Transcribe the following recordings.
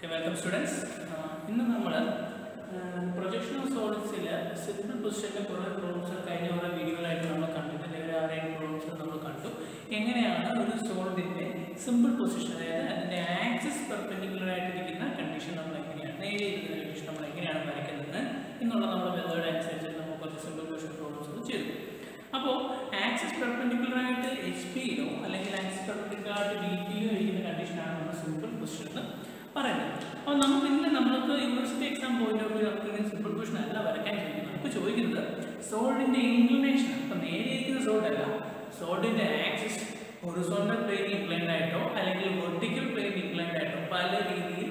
Welcome students ഇന്ന് നമ്മൾ projection of സോളിഡ്സിൽ സിമ്പിൾ പൊസിഷനിലെ കുറേ പ്രോബ്ലംസ് കഴിഞ്ഞ കുറേ വീഡിയോകളായിട്ട് നമ്മൾ കണ്ടിട്ടുണ്ട് ഒരു ആറേഴ് പ്രോബ്ലംസ് നമ്മൾ കണ്ടു എങ്ങനെയാണ് ഒരു സോളിഡിൻ്റെ സിമ്പിൾ പൊസിഷൻ അതായത് അതിൻ്റെ ആക്സിസ് പെർപെൻഡിക്കുലർ ആയിട്ടിരിക്കുന്ന കണ്ടീഷൻ നമ്മൾ എങ്ങനെയാണ് നേരെ ഇരിക്കുന്ന കണ്ടീഷൻ നമ്മൾ എങ്ങനെയാണ് വരയ്ക്കുന്നത് എന്നുള്ള നമ്മുടെ മെത്തേഡ് അനുസരിച്ച് നമ്മൾ കുറച്ച് സിമ്പിൾ പൊസിഷൻ പ്രോബ്ലംസ് ചെയ്തു അപ്പോൾ ആക്സിസ് പെർപെൻഡിക്കുലർ ആയിട്ട് എച്ച് പിയിലോ അല്ലെങ്കിൽ ആക്സിസ് പെർപെൻഡിക്കുലർ ആയിട്ട് ബി പിയിലോ ഇരിക്കുന്ന കണ്ടീഷനാണ് നമ്മൾ സിമ്പിൾ പൊസിഷൻ എന്ന് പറയുന്നത് അപ്പോൾ നമുക്ക് ഇന്ന് നമ്മൾക്ക് university exam point of view നമുക്ക് ഇങ്ങനെ സിമ്പിൾ പൊസിഷൻ അല്ല വരയ്ക്കാൻ ചോദിക്കുന്നത് നമുക്ക് ചോദിക്കുന്നത് സോൾഡിന്റെ ഇൻക്ലിനേഷൻ അപ്പം നേരെ ഇരിക്കുന്ന സോൾഡ് അല്ല സോൾഡിന്റെ ആക്സിസ് ഹൊറിസോണ്ടൽ പ്ലെയിൻ ഇൻക്ലൈൻഡ് ആയിട്ടോ അല്ലെങ്കിൽ വെർട്ടിക്കൽ പ്ലെയിൻ ഇൻക്ലൈൻഡ് ആയിട്ടോ പല രീതിയിൽ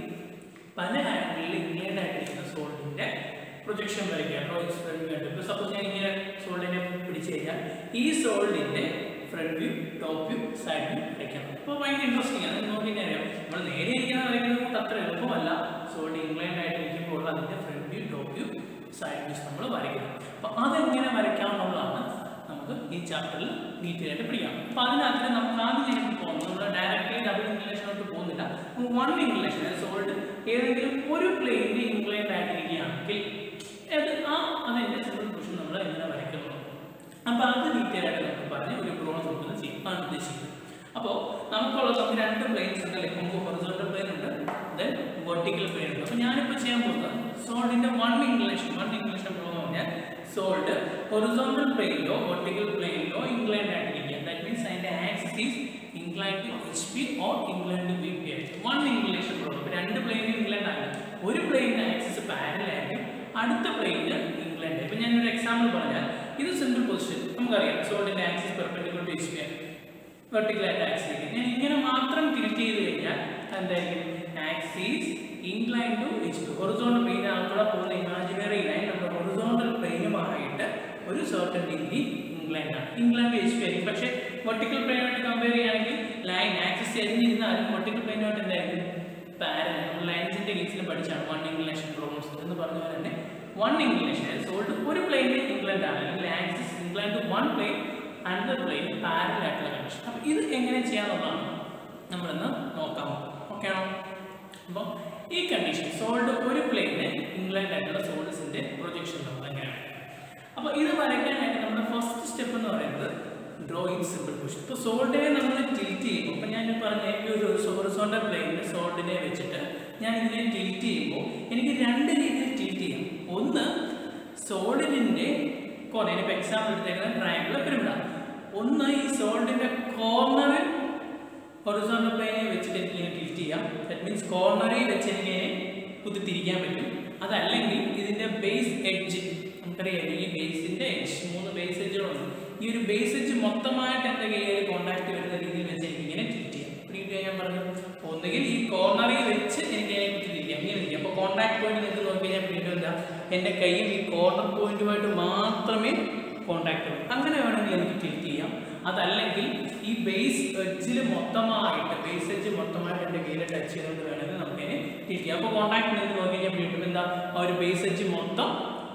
പല ആംഗിളിൽ ഇൻക്ലൈൻഡ് ആയിട്ടിരിക്കുന്ന സോൾഡിന്റെ പ്രൊജക്ഷൻ വരയ്ക്കുക ഡ്രോയിങ്സ് ഫ്രണ്ട് വ്യൂ ഇപ്പോൾ സപ്പോസ് ഞാൻ ഇങ്ങനെ സോൾഡിനെ പിടിച്ചു കഴിഞ്ഞാൽ ഈ സോൾഡിന്റെ front view top view side view വരയ്ക്കണം അപ്പോൾ ഭയങ്കര ഇൻട്രസ്റ്റിംഗ് ആണ് നോക്കി കഴിഞ്ഞാൽ അറിയാം നമ്മൾ നേരെ ഇരിക്കുന്ന വരയ്ക്കുന്നത് കൊണ്ട് അത്ര എളുപ്പമല്ല സോൾഡ് ഇൻക്ലൈൻഡ് ആയിട്ട് ഇരിക്കുമ്പോൾ അതിന്റെ front view top view side views നമ്മൾ വരയ്ക്കുന്നത് അപ്പോൾ അതെങ്ങനെ വരയ്ക്കാമെന്നുള്ളതാണ് നമുക്ക് ഈ ചാപ്റ്ററിൽ ഡീറ്റെയിൽ ആയിട്ട് പഠിക്കാം അപ്പോൾ അതിനകത്ത് നമുക്ക് ആദ്യം ഞാൻ പോകുന്നത് നമ്മൾ ഡയറക്റ്റ്ലി ഡബിൾ ഇംഗ്ലീഷിലോട്ട് പോകുന്നില്ല വൺ ഇംഗ്ലീഷ് അതായത് സോൾഡ് ഏതെങ്കിലും ഒരു പ്ലെയിനിൽ ഇൻക്ലൈൻഡ് ആയിട്ടിരിക്കുകയാണെങ്കിൽ അത് ആ അതിൻ്റെ സിമ്പിൾ പൊസിഷൻ നമ്മൾ എങ്ങനെ വരയ്ക്കുന്നു അപ്പോൾ അത് ഡീറ്റെയിൽ ആയിട്ട് നമുക്ക് പറഞ്ഞ് ഒരു പ്രോബ്ലം നമുക്ക് ചെയ്യാൻ ആണ് ഉദ്ദേശിക്കുന്നത് അപ്പോൾ നമുക്കുള്ളത് നമുക്ക് രണ്ട് പ്ലെയിൻസ് ഉണ്ട് അല്ലേ നമുക്ക് ഹൊറിസോണ്ടൽ പ്ലെയിൻ ഉണ്ട് ദെൻ വെർട്ടിക്കൽ പ്ലെയിൻ ഉണ്ട് അപ്പോൾ ഞാനിപ്പോൾ ചെയ്യാൻ പോകുന്നത് സോൾഡിൻ്റെ one inclined one inclined problem പറഞ്ഞാൽ സോൾഡ് ഹൊറിസോണ്ടൽ പ്ലെയിനിലോ വെർട്ടിക്കൽ പ്ലെയിനിലോ ഇൻക്ലൈൻഡ് ആയിട്ടിരിക്കുക ദാറ്റ് മീൻസ് അതിൻ്റെ axis is inclined to H P or inclined to B P ആയിട്ട് വൺ ഇംഗ്ലീഷ് പ്രോബ്ലം രണ്ട് പ്ലെയിനിൽ ഇൻക്ലൈൻഡ് ആകില്ല ഒരു പ്ലെയിനിൻ്റെ ആക്സിസ് പാരൽ ആയിരിക്കും അടുത്ത പ്ലെയിനിൽ ഇംഗ്ലണ്ട് ഇപ്പം ഞാനൊരു എക്സാമ്പിൾ പറഞ്ഞാൽ ഇത് സിമ്പിൾ പൊസിഷൻ നമുക്കറിയാം സോൾഡിൻ്റെ axis perpendicular to H P വെർട്ടിക്കലായിട്ട് ആക്സിസ് ആയിരിക്കും ഞാൻ ഇങ്ങനെ മാത്രം തിരിച്ച് ചെയ്ത് കഴിഞ്ഞാൽ എന്തായിരിക്കും axis incline to H P horizontal plane ആകുമ്പോൾ പോകുന്ന ഇമാജിനറി ലൈൻ നമ്മുടെ ഹൊറിസോണ്ടൽ പ്ലെയിനുമായിട്ട് ഒരു സർട്ടൻ ഡിഗ്രി ഇംഗ്ലണ്ട് ആണ് ഇംഗ്ലണ്ട് എച്ച് പി ആയിരിക്കും പക്ഷേ വെർട്ടിക്കൽ പ്ലെയിനുമായിട്ട് കമ്പയർ ചെയ്യുകയാണെങ്കിൽ ലൈൻ ആക്സിസ് ചെരിഞ്ഞിരുന്നാലും വെർട്ടിക്കൽ പ്ലെയിനുമായിട്ട് എന്തായിരിക്കും പാരൽ നമ്മൾ ലൈൻസിന്റെ കേസിൽ പഠിച്ചാണ് വൺ ഇംഗ്ലീഷ് പ്രോബ്ലംസ് എന്ന് പറഞ്ഞ പോലെ തന്നെ വൺ ഇംഗ്ലീഷ് സോൾട്ട് ഒരു പ്ലെയിനിൽ ഇംഗ്ലണ്ട് ആണ് അല്ലെങ്കിൽ axis inclined one plane another plane parallel ആയിട്ടുള്ള കണ്ടീഷൻ അപ്പോൾ ഇത് എങ്ങനെ ചെയ്യാന്നുള്ളതാണ് നമ്മളിന്ന് നോക്കാം ഓക്കെ ആണോ അപ്പോൾ ഈ കണ്ടീഷൻ സോൾഡ് ഒരു പ്ലെയിന് ഇംഗ്ലണ്ട് ആയിട്ടുള്ള സോൾഡ്സിന്റെ പ്രൊജക്ഷൻ നമ്മൾ എങ്ങനെയാണ് അപ്പോൾ ഇത് വരയ്ക്കാനായിട്ട് നമ്മുടെ ഫസ്റ്റ് സ്റ്റെപ്പ് എന്ന് പറയുന്നത് ഡ്രോയിങ് സിമ്പിൾ പൊസിഷൻ ഇപ്പോൾ സോൾഡിനെ നമ്മൾ ടിൽറ്റ് ചെയ്യുമ്പോൾ ഇപ്പോൾ ഞാൻ പറഞ്ഞ ഈ ഒരു ഹൊറിസോണ്ടൽ പ്ലെയിനിൽ സോൾഡിനെ വെച്ചിട്ട് ഞാൻ ഇതിനെ ടിൽറ്റ് ചെയ്യുമ്പോൾ എനിക്ക് രണ്ട് രീതിയിൽ ടിൽറ്റ് ചെയ്യാം ഒന്ന് സോളിഡിൻ്റെ കോർണർ ഇപ്പോൾ എക്സാമ്പിൾ എടുത്തേക്കുന്നത് ട്രയാങ്കിൾ പിരമിഡാണ് ഒന്ന് ഈ സോൾഡിൻ്റെ കോർണറിൽ ഹൊറിസോണ്ടൽ പ്ലെയിനെ വെച്ചിട്ട് എനിക്ക് ഇങ്ങനെ ടിൽറ്റ് ചെയ്യാം ദാറ്റ് മീൻസ് കോർണറിൽ വെച്ച് എനിക്ക് കുത്തിത്തിരിക്കാൻ പറ്റും അതല്ലെങ്കിൽ ഇതിൻ്റെ ബേസ് എഡ്ജ് നമുക്കറിയാം ഈ ബേസിൻ്റെ എഡ്ജ് മൂന്ന് ബേസ് എഡ്ജുകളുണ്ട് ഈ ഒരു ബേസ് എഡ്ജ് മൊത്തമായിട്ട് എൻ്റെ കയ്യിൽ കോൺടാക്ട് വരുന്ന രീതിയിൽ വെച്ച് എനിക്ക് ഇങ്ങനെ ടിൽറ്റ് ചെയ്യാം ടിൽറ്റ് ചെയ്യാൻ പറഞ്ഞു ഒന്നുകിൽ ഈ കോർണറിൽ വെച്ച് എനിക്ക് അതിനെ കുത്തി തിരിക്കാം ഇങ്ങനെ തിരിക്കാം അപ്പോൾ കോൺടാക്ട് പോയിന്റ് നിങ്ങൾക്ക് നോക്കി കഴിഞ്ഞാൽ പിന്നീട് എന്താ എൻ്റെ കയ്യിൽ ഈ കോർണർ പോയിന്റുമായിട്ട് മാത്രമേ കോൺടാക്ട് ഉള്ളൂ അങ്ങനെ വേണമെങ്കിൽ എനിക്ക് ടിൽറ്റ് ചെയ്യാം അതല്ലെങ്കിൽ ഈ ബേസ് എഡ്ജിൽ മൊത്തമായിട്ട് ബേസ് എഡ്ജ് മൊത്തമായിട്ട് എൻ്റെ കയ്യിൽ ടച്ച് ചെയ്തുകൊണ്ട് വേണമെങ്കിൽ നമുക്കതിനെ ടിൽറ്റ് ചെയ്യാം അപ്പോൾ കോൺടാക്ട് നിങ്ങൾക്ക് നോക്കി കഴിഞ്ഞാൽ പിന്നീട് എന്താ ആ ഒരു ബേസ് എഡ്ജ് മൊത്തം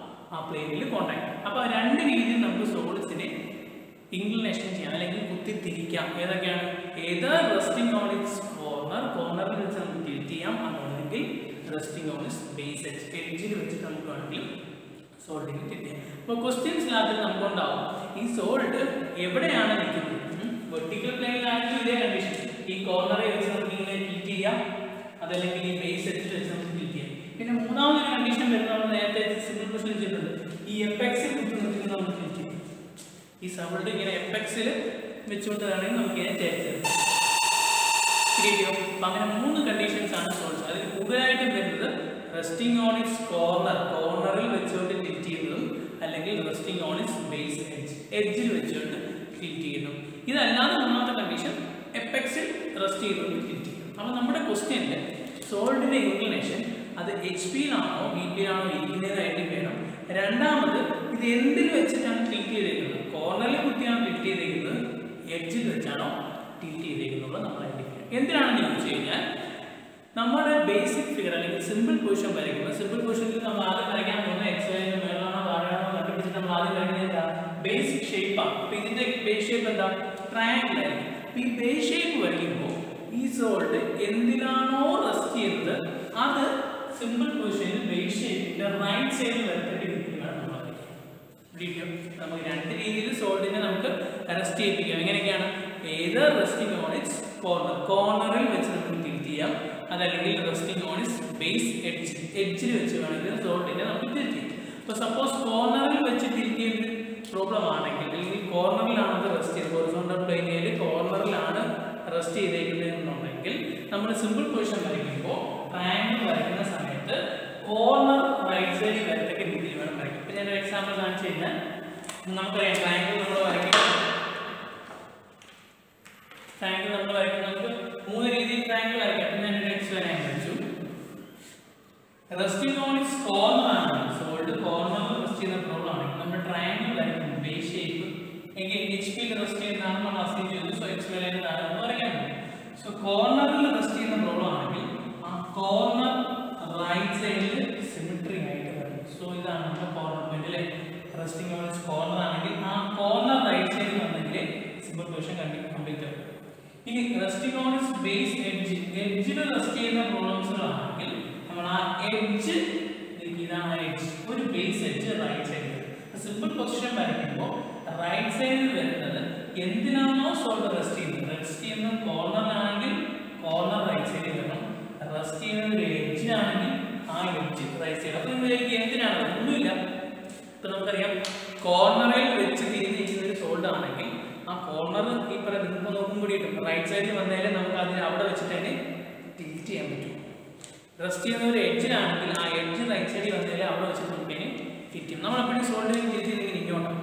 ആ പ്ലെയിനിൽ കോൺടാക്ട് അപ്പോൾ രണ്ട് രീതിയിൽ നമുക്ക് സോളിഡ്സിനെ ഇംഗ്ലിനേഷൻ ചെയ്യാം അല്ലെങ്കിൽ കുത്തിത്തിരിക്കാം ഏതൊക്കെയാണ് ഏത് റെസ്റ്റിംഗ് ഓൺ ഇറ്റ്സ് കോർണർ കോർണറിൽ വെച്ച് നമുക്ക് ടിൽറ്റ് ചെയ്യാം അതല്ലെങ്കിൽ resting on its base edge എഡ്ജിൽ വെച്ചിട്ട് നമുക്ക് വേണമെങ്കിൽ സോൾഡിന് ടിൽറ്റ് ചെയ്യാം അപ്പോൾ ക്വസ്റ്റ്യൻസിനകത്ത് നമുക്കുണ്ടാവും ഈ സോൾഡ് എവിടെയാണ് നിൽക്കുന്നത് വെർട്ടിക്കൽ പ്ലെയിനിലാണെങ്കിൽ ഇതേ കണ്ടീഷൻ ഈ കോർണറിൽ വെച്ച് നമുക്ക് ഇങ്ങനെ ടിൽറ്റ് ചെയ്യാം അതല്ലെങ്കിൽ ഈ ബേസ് എഡ്ജിൽ വെച്ച് നമുക്ക് ടിൽറ്റ് ചെയ്യാം പിന്നെ മൂന്നാമതൊരു കണ്ടീഷൻ വരുന്നത് നമ്മൾ നേരത്തെ സിമ്പിൾ ക്വസ്റ്റൻ ചെയ്തിട്ടുണ്ട് ഈ എപ്പെക്സിൽ കുത്തി നിർത്തി നമ്മൾ ടിൽറ്റ് ചെയ്യും ഈ സൗണ്ട് ഇങ്ങനെ എപ്പെക്സിൽ വെച്ചുകൊണ്ട് വേണമെങ്കിൽ നമുക്ക് ഇതിനെ ചേർച്ചത് കിട്ടിയോ അപ്പം അങ്ങനെ മൂന്ന് കണ്ടീഷൻസ് ആണ് സോൾസ് അതിൽ കൂടുതലായിട്ടും വരുന്നത് റെസ്റ്റിംഗ് ഓൺ ഇറ്റ്സ് കോർണർ കോർണറിൽ വെച്ചുകൊണ്ട് ടിൽറ്റ് ചെയ്യുന്നതും അല്ലെങ്കിൽ resting on its base edge എഡ്ജിൽ വെച്ചുകൊണ്ട് ടിൽറ്റ് ചെയ്യുന്നു ഇതല്ലാതെ മൂന്നാമത്തെ കണ്ടീഷൻ എപ്പെക്സിൽ റെസ്റ്റ് ചെയ്തുകൊണ്ട് ടിൽറ്റ് ചെയ്യും അപ്പോൾ നമ്മുടെ ക്വസ്റ്റ്യനിൽ സോൾഡിന്റെ ഇൻക്ലിനേഷൻ അത് എച്ച് പിയിലാണോ ബി പിയിലാണോ ഇരിക്കുന്നതായിട്ട് വേണം രണ്ടാമത് ഇത് എന്തിൽ വെച്ചിട്ടാണ് ടിൽറ്റ് ചെയ്തേക്കുന്നത് കോർണറിൽ കുത്തിയാണ് ടിൽറ്റ് ചെയ്തേക്കുന്നത് എഡ്ജിൽ വെച്ചാണോ ടിൽറ്റ് ചെയ്തേക്കുന്നത് നമ്മൾ ഐഡന്റിഫൈ എന്തിനാണെന്ന് ചോദിച്ചു കഴിഞ്ഞാൽ നമ്മുടെ ബേസിക് ഫിഗർ അല്ലെങ്കിൽ സിമ്പിൾ പൊസിഷൻ വരയ്ക്കുമ്പോൾ സിമ്പിൾ പൊസിഷനിൽ നമ്മൾ ആദ്യം വരയ്ക്കാൻ പോകുന്ന എക്സൈസ് മേളാണോ താഴെയാണോ കണ്ടുപിടിച്ചിട്ട് നമ്മൾ ആദ്യം വരയ്ക്കുന്നത് എന്താ ബേസിക് ഷേപ്പാണ് അപ്പൊ ഇതിന്റെ ബേസ് ഷേപ്പ് എന്താ ട്രയാങ്കിൾ ആയിരിക്കും അപ്പൊ ഈ ബേസ് ഷേപ്പ് വരയ്ക്കുമ്പോൾ ഈ സോൾട്ട് എന്തിനാണോ റെസ്റ്റ് ചെയ്യുന്നത് അത് സിമ്പിൾ പൊസിഷനിൽ ബേസ് ഷേപ്പിന്റെ റൈറ്റ് സൈഡിൽ വരത്തേണ്ട രീതിയിൽ വേണം നമ്മൾ വരയ്ക്കാൻ. പിടിക്കോ? നമുക്ക് രണ്ട് രീതിയിൽ സോൾഡിനെ നമുക്ക് റെസ്റ്റ് ചെയ്യിപ്പിക്കാം എങ്ങനെയൊക്കെയാണ് ഏത് റെസ്റ്റിംഗ് ഓൺ ഇറ്റ്സ് കോർണർ കോർണറിൽ വെച്ച് നമുക്ക് തിരിച്ച് ചെയ്യാം അതല്ലെങ്കിൽ resting on its base edge എഡ്ജിൽ വെച്ച് വേണമെങ്കിൽ സോൾഡിനെ നമുക്ക് തിരിച്ച് ചെയ്യാം അപ്പോൾ സപ്പോസ് കോർണറിൽ വെച്ച് തിരിക്കേണ്ട പ്രോബ്ലം ആണെങ്കിൽ അല്ലെങ്കിൽ കോർണറിലാണ് അത് റെസ്റ്റ് ചെയ്ത് ഹൊറിസോണ്ടൽ പ്ലെയിനിൽ കോർണറിലാണ് റെസ്റ്റ് ചെയ്തേക്കുന്നതെന്നുണ്ടെങ്കിൽ നമ്മൾ സിമ്പിൾ പൊസിഷൻ വരയ്ക്കുമ്പോൾ ട്രയാങ്കിൾ വരയ്ക്കുന്ന സമയത്ത് കോർണർ റൈറ്റ് സൈഡിൽ വരത്തക്ക രീതിയിൽ വേണം വരയ്ക്കാൻ ഇപ്പം ഞാനൊരു എക്സാമ്പിൾ കാണിച്ചു കഴിഞ്ഞാൽ നമുക്കറിയാം ട്രയാങ്കിൾ നമ്മൾ വരയ്ക്കും ട്രയാങ്കിൾ നമ്മൾ വരയ്ക്കും നമുക്ക് മൂന്ന് രീതിയിൽ ട്രയാങ്കിൾ വരയ്ക്കാം അപ്പം ഞാനൊരു എക്സ് വരാൻ വരച്ചു റെസ്റ്റിംഗ് ഓൺ ഇസ് കോർണർ ആണ് സോൾഡ് കോർണറിൽ റെസ്റ്റ് ചെയ്യുന്ന പ്രോബ്ലം ആണ് നമ്മൾ ട്രയാങ്കിൾ വരയ്ക്കുന്നു ബേസ് ഷേപ്പ് എങ്കിൽ എച്ച് പിയിൽ റെസ്റ്റ് ചെയ്യുന്നതാണ് നമ്മൾ അസ്യൂം ചെയ്തു സോ എക്സ് വരേണ്ടതാണ് എന്ന് പറയാൻ സോ കോർണറിൽ റെസ്റ്റ് ചെയ്യുന്ന പ്രോബ്ലം ആണെങ്കിൽ ആ കോർണർ റൈറ്റ് സൈഡിൽ സിമിട്രി ആയിട്ട് വരും സോ ഇതാണ് നമ്മുടെ കോർണർ പോയിന്റ് അല്ലേ റെസ്റ്റിംഗ് ഓൺ ഇസ് കോർണർ ആണെങ്കിൽ ആ കോർണർ റൈറ്റ് സൈഡിൽ വന്നെങ്കിൽ സിമ്പിൾ പൊസിഷൻ കംപ്ലീറ്റ് ആവും ഇനി resting on its base edge എഡ്ജിൽ റെസ്റ്റ് ചെയ്യുന്ന പ്രോബ്ലംസുകളാണെങ്കിൽ നമ്മൾ ആ എഡ്ജ് ഇതാണ് എഡ്ജ് ഒരു ബേസ് എഡ്ജ് റൈറ്റ് സൈഡിൽ സിമ്പിൾ പൊസിഷൻ വരയ്ക്കുമ്പോൾ റൈറ്റ് സൈഡിൽ വരുന്നത് എന്തിനാണോ സോൾഡ് റെസ്റ്റ് ചെയ്യുന്നത് റെസ്റ്റ് ചെയ്യുന്ന കോർണറിലാണെങ്കിൽ കോർണർ റൈറ്റ് സൈഡിൽ വരണം റെസ്റ്റ് ചെയ്യുന്നത് ഒരു എഡ്ജിലാണെങ്കിൽ ആ എഡ്ജ് റൈറ്റ് സൈഡ് അപ്പോൾ നിങ്ങൾ വിചാരിക്കും എന്തിനാണ് ഒന്നുമില്ല ഇപ്പൊ നമുക്കറിയാം കോർണറിൽ വെച്ച് തിരിഞ്ഞിരിക്കുന്ന ഒരു സോൾഡ് ആണെങ്കിൽ ആ കോർണർ ഈ പറയുന്ന നിങ്ങൾക്ക് നോക്കും കൂടിയിട്ടും റൈറ്റ് സൈഡിൽ വന്നാലേ നമുക്ക് അതിന് അവിടെ വെച്ചിട്ട് തന്നെ ടിൽറ്റ് ചെയ്യാൻ പറ്റും റെസ്റ്റ് ചെയ്യുന്ന ഒരു എഡ്ജിലാണെങ്കിൽ ആ എഡ്ജ് റൈറ്റ് സൈഡിൽ വന്നാലേ അവിടെ വെച്ചിട്ട് നമുക്ക് അതിനെ ടിൽറ്റ് ചെയ്യും നമ്മൾ എപ്പോഴും സോൾഡിൽ ടിൽറ്റ് ചെയ്തിങ്ങനെ ഇങ്ങോട്ടാണ്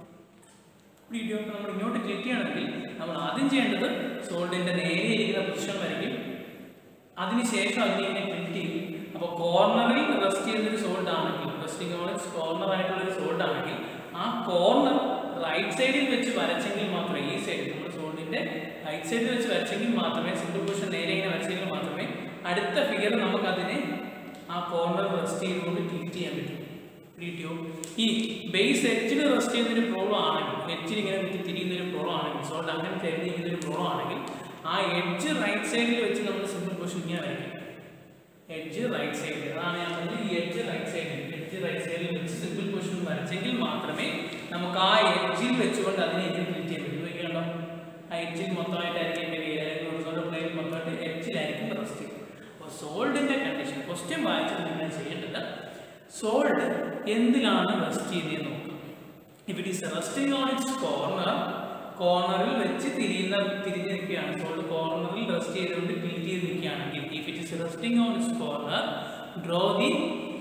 വീഡിയോ നമ്മൾ ഇങ്ങോട്ട് ക്ലിക്ക് ചെയ്യണമെങ്കിൽ നമ്മൾ ആദ്യം ചെയ്യേണ്ടത് സോൾഡിന്റെ നേരെ ഇരിക്കുന്ന പൊസിഷൻ വരയ്ക്കും അതിനുശേഷം അതിനെ ഇങ്ങനെ ടിൽറ്റ് ചെയ്യും അപ്പോൾ കോർണറിൽ റെസ്റ്റ് ചെയ്യുന്നൊരു സോൾഡ് ആണെങ്കിൽ റെസ്റ്റിംഗ് ഓൺ കോർണർ ആയിട്ടുള്ള ഒരു സോൾഡ് ആണെങ്കിൽ ആ കോർണർ റൈറ്റ് സൈഡിൽ വെച്ച് വരച്ചെങ്കിൽ മാത്രമേ ഈ സൈഡിൽ നമ്മുടെ സോൾഡിന്റെ റൈറ്റ് സൈഡിൽ വെച്ച് വരച്ചെങ്കിൽ മാത്രമേ സിംഗിൾ പൊസിഷൻ നേരെ ഇങ്ങനെ വരച്ചെങ്കിൽ മാത്രമേ അടുത്ത ഫിഗർ നമുക്ക് അതിനെ ആ കോർണർ റെസ്റ്റ് ചെയ്തുകൊണ്ട് ടിൽറ്റ് ചെയ്യാൻ പറ്റും കിട്ടിയോ ഈ ബേസ് എഡ്ജിൽ റെസ്റ്റ് ചെയ്യുന്ന ഒരു പ്രോബ്ലം ആണെങ്കിൽ എഡ്ജിൽ ഇങ്ങനെ കുത്തി തിരിയുന്ന ഒരു പ്രോബ്ലം ആണെങ്കിൽ സോൾഡ് അങ്ങനെ തിരിഞ്ഞിരിക്കുന്ന ഒരു പ്രോബ്ലം ആണെങ്കിൽ ആ എഡ്ജ് റൈറ്റ് സൈഡിൽ വെച്ച് നമ്മൾ സിമ്പിൾ പൊസിഷൻ ഇങ്ങനെ വരയ്ക്കും എഡ്ജ് റൈറ്റ് സൈഡിൽ അതാണ് ഞാൻ പറഞ്ഞത് ഈ എഡ്ജ് റൈറ്റ് സൈഡിൽ എഡ്ജ് റൈറ്റ് സൈഡിൽ വെച്ച് സിമ്പിൾ പൊസിഷൻ വരച്ചെങ്കിൽ മാത്രമേ നമുക്ക് ആ എഡ്ജിൽ വെച്ചുകൊണ്ട് അതിനെ എങ്ങനെ ട്രീറ്റ് ചെയ്യാൻ പറ്റും നോക്കിയാലോ ആ എഡ്ജിൽ മൊത്തമായിട്ടായിരിക്കും എൻ്റെ കയ്യിൽ അല്ലെങ്കിൽ ഹൊറിസോണ്ടൽ പ്ലെയിനിൽ മൊത്തമായിട്ട് എഡ്ജിലായിരിക്കും റെസ്റ്റ് അപ്പോൾ സോൾഡിൻ്റെ കണ്ടീഷൻ ക്വസ്റ്റ്യൻ വായിച്ചത് നിങ്ങൾ ചെയ്യേണ്ടത് സോൾഡ് എന്തിലാണ് റെസ്റ്റ് ചെയ്യുന്നത് നോക്കുക if it is resting on its corner കോർണറിൽ വെച്ച് തിരിയുന്ന തിരിഞ്ഞ് നിൽക്കുകയാണ് സോൾഡ് കോർണറിൽ റെസ്റ്റ് ചെയ്തുകൊണ്ട് ടിൽറ്റ് ചെയ്ത് നിൽക്കുകയാണെങ്കിൽ if it is resting on its corner draw the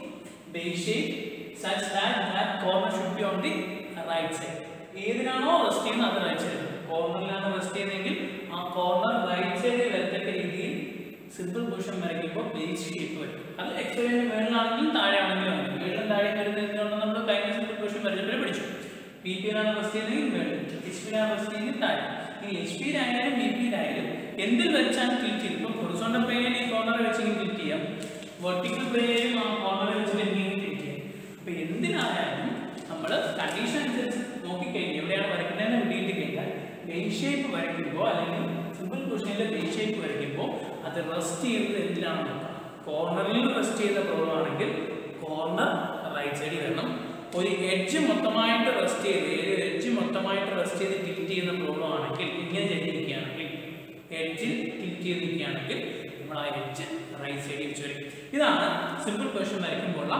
base shape such that that corner should be on the right side ഏതിനാണോ റെസ്റ്റ് ചെയ്യുന്നത് അത് റൈറ്റ് സൈഡ് കോർണറിലാണ് റെസ്റ്റ് ചെയ്യുന്നതെങ്കിൽ ആ കോർണർ റൈറ്റ് സൈഡിൽ വരത്തക്ക രീതിയിൽ സിമ്പിൾ പൊസിഷൻ വരയ്ക്കുമ്പോൾ ബേസ് ഷേപ്പ് വരും അത് എക്സ്പെരിയൻസ് മേളിലാണെങ്കിലും താഴെ ആണെങ്കിലും ആണ് മേളിലും താഴെ വരുന്നതിനുള്ള നമ്മൾ കഴിഞ്ഞ സിമ്പിൾ പൊസിഷൻ വരച്ചപ്പോൾ പഠിച്ചു ബി പിയിലാണ് റെസ്റ്റ് ചെയ്യുന്നതെങ്കിൽ മേളിൽ എച്ച് പിയിലാണ് റെസ്റ്റ് ചെയ്യുന്നത് താഴെ ഇനി എച്ച് പിയിലായാലും ബി പിയിലായാലും എന്തിൽ വെച്ചാണ് ക്ലിക്ക് ചെയ്ത് ഇപ്പം ഹൊറിസോണ്ടൽ പ്ലെയിനിൽ ഈ കോർണർ വെച്ചെങ്കിൽ ക്ലിക്ക് ചെയ്യാം വെർട്ടിക്കൽ പ്ലെയിനിലും ആ കോർണർ വെച്ചിട്ട് എങ്ങനെ ക്ലിക്ക് ചെയ്യാം അപ്പൊ എന്തിനായാലും നമ്മൾ കണ്ടീഷൻ അനുസരിച്ച് നോക്കിക്കഴിഞ്ഞാൽ എവിടെയാണ് വരയ്ക്കുന്നതെന്ന് വിട്ടിട്ട് കഴിഞ്ഞാൽ ബേസ് ഷേപ്പ് വരയ്ക്കുമ്പോൾ അല്ലെങ്കിൽ സിമ്പിൾ പൊസിഷനിലെ ബേസ് ഷേപ്പ് വരയ്ക്കുമ്പോൾ അത് റെസ്റ്റ് ചെയ്യുന്നത് എന്തിനാണ് നോക്കാം കോർണറിൽ റെസ്റ്റ് ചെയ്യുന്ന പ്രോബ്ലം ആണെങ്കിൽ കോർണർ റൈറ്റ് സൈഡിൽ വരണം ഒരു എഡ്ജ് മൊത്തമായിട്ട് റെസ്റ്റ് ചെയ്ത് ഏത് എഡ്ജ് മൊത്തമായിട്ട് റെസ്റ്റ് ചെയ്ത് ടിൽറ്റ് ചെയ്യുന്ന പ്രോബ്ലം ആണെങ്കിൽ ഇങ്ങനെ ചെയ്തിരിക്കുകയാണെങ്കിൽ എഡ്ജിൽ ടിൽറ്റ് ചെയ്തിരിക്കുകയാണെങ്കിൽ നമ്മൾ ആ എഡ്ജ് റൈറ്റ് സൈഡിൽ വെച്ച് വരും ഇതാണ് സിമ്പിൾ പൊസിഷൻ വരയ്ക്കുമ്പോഴുള്ള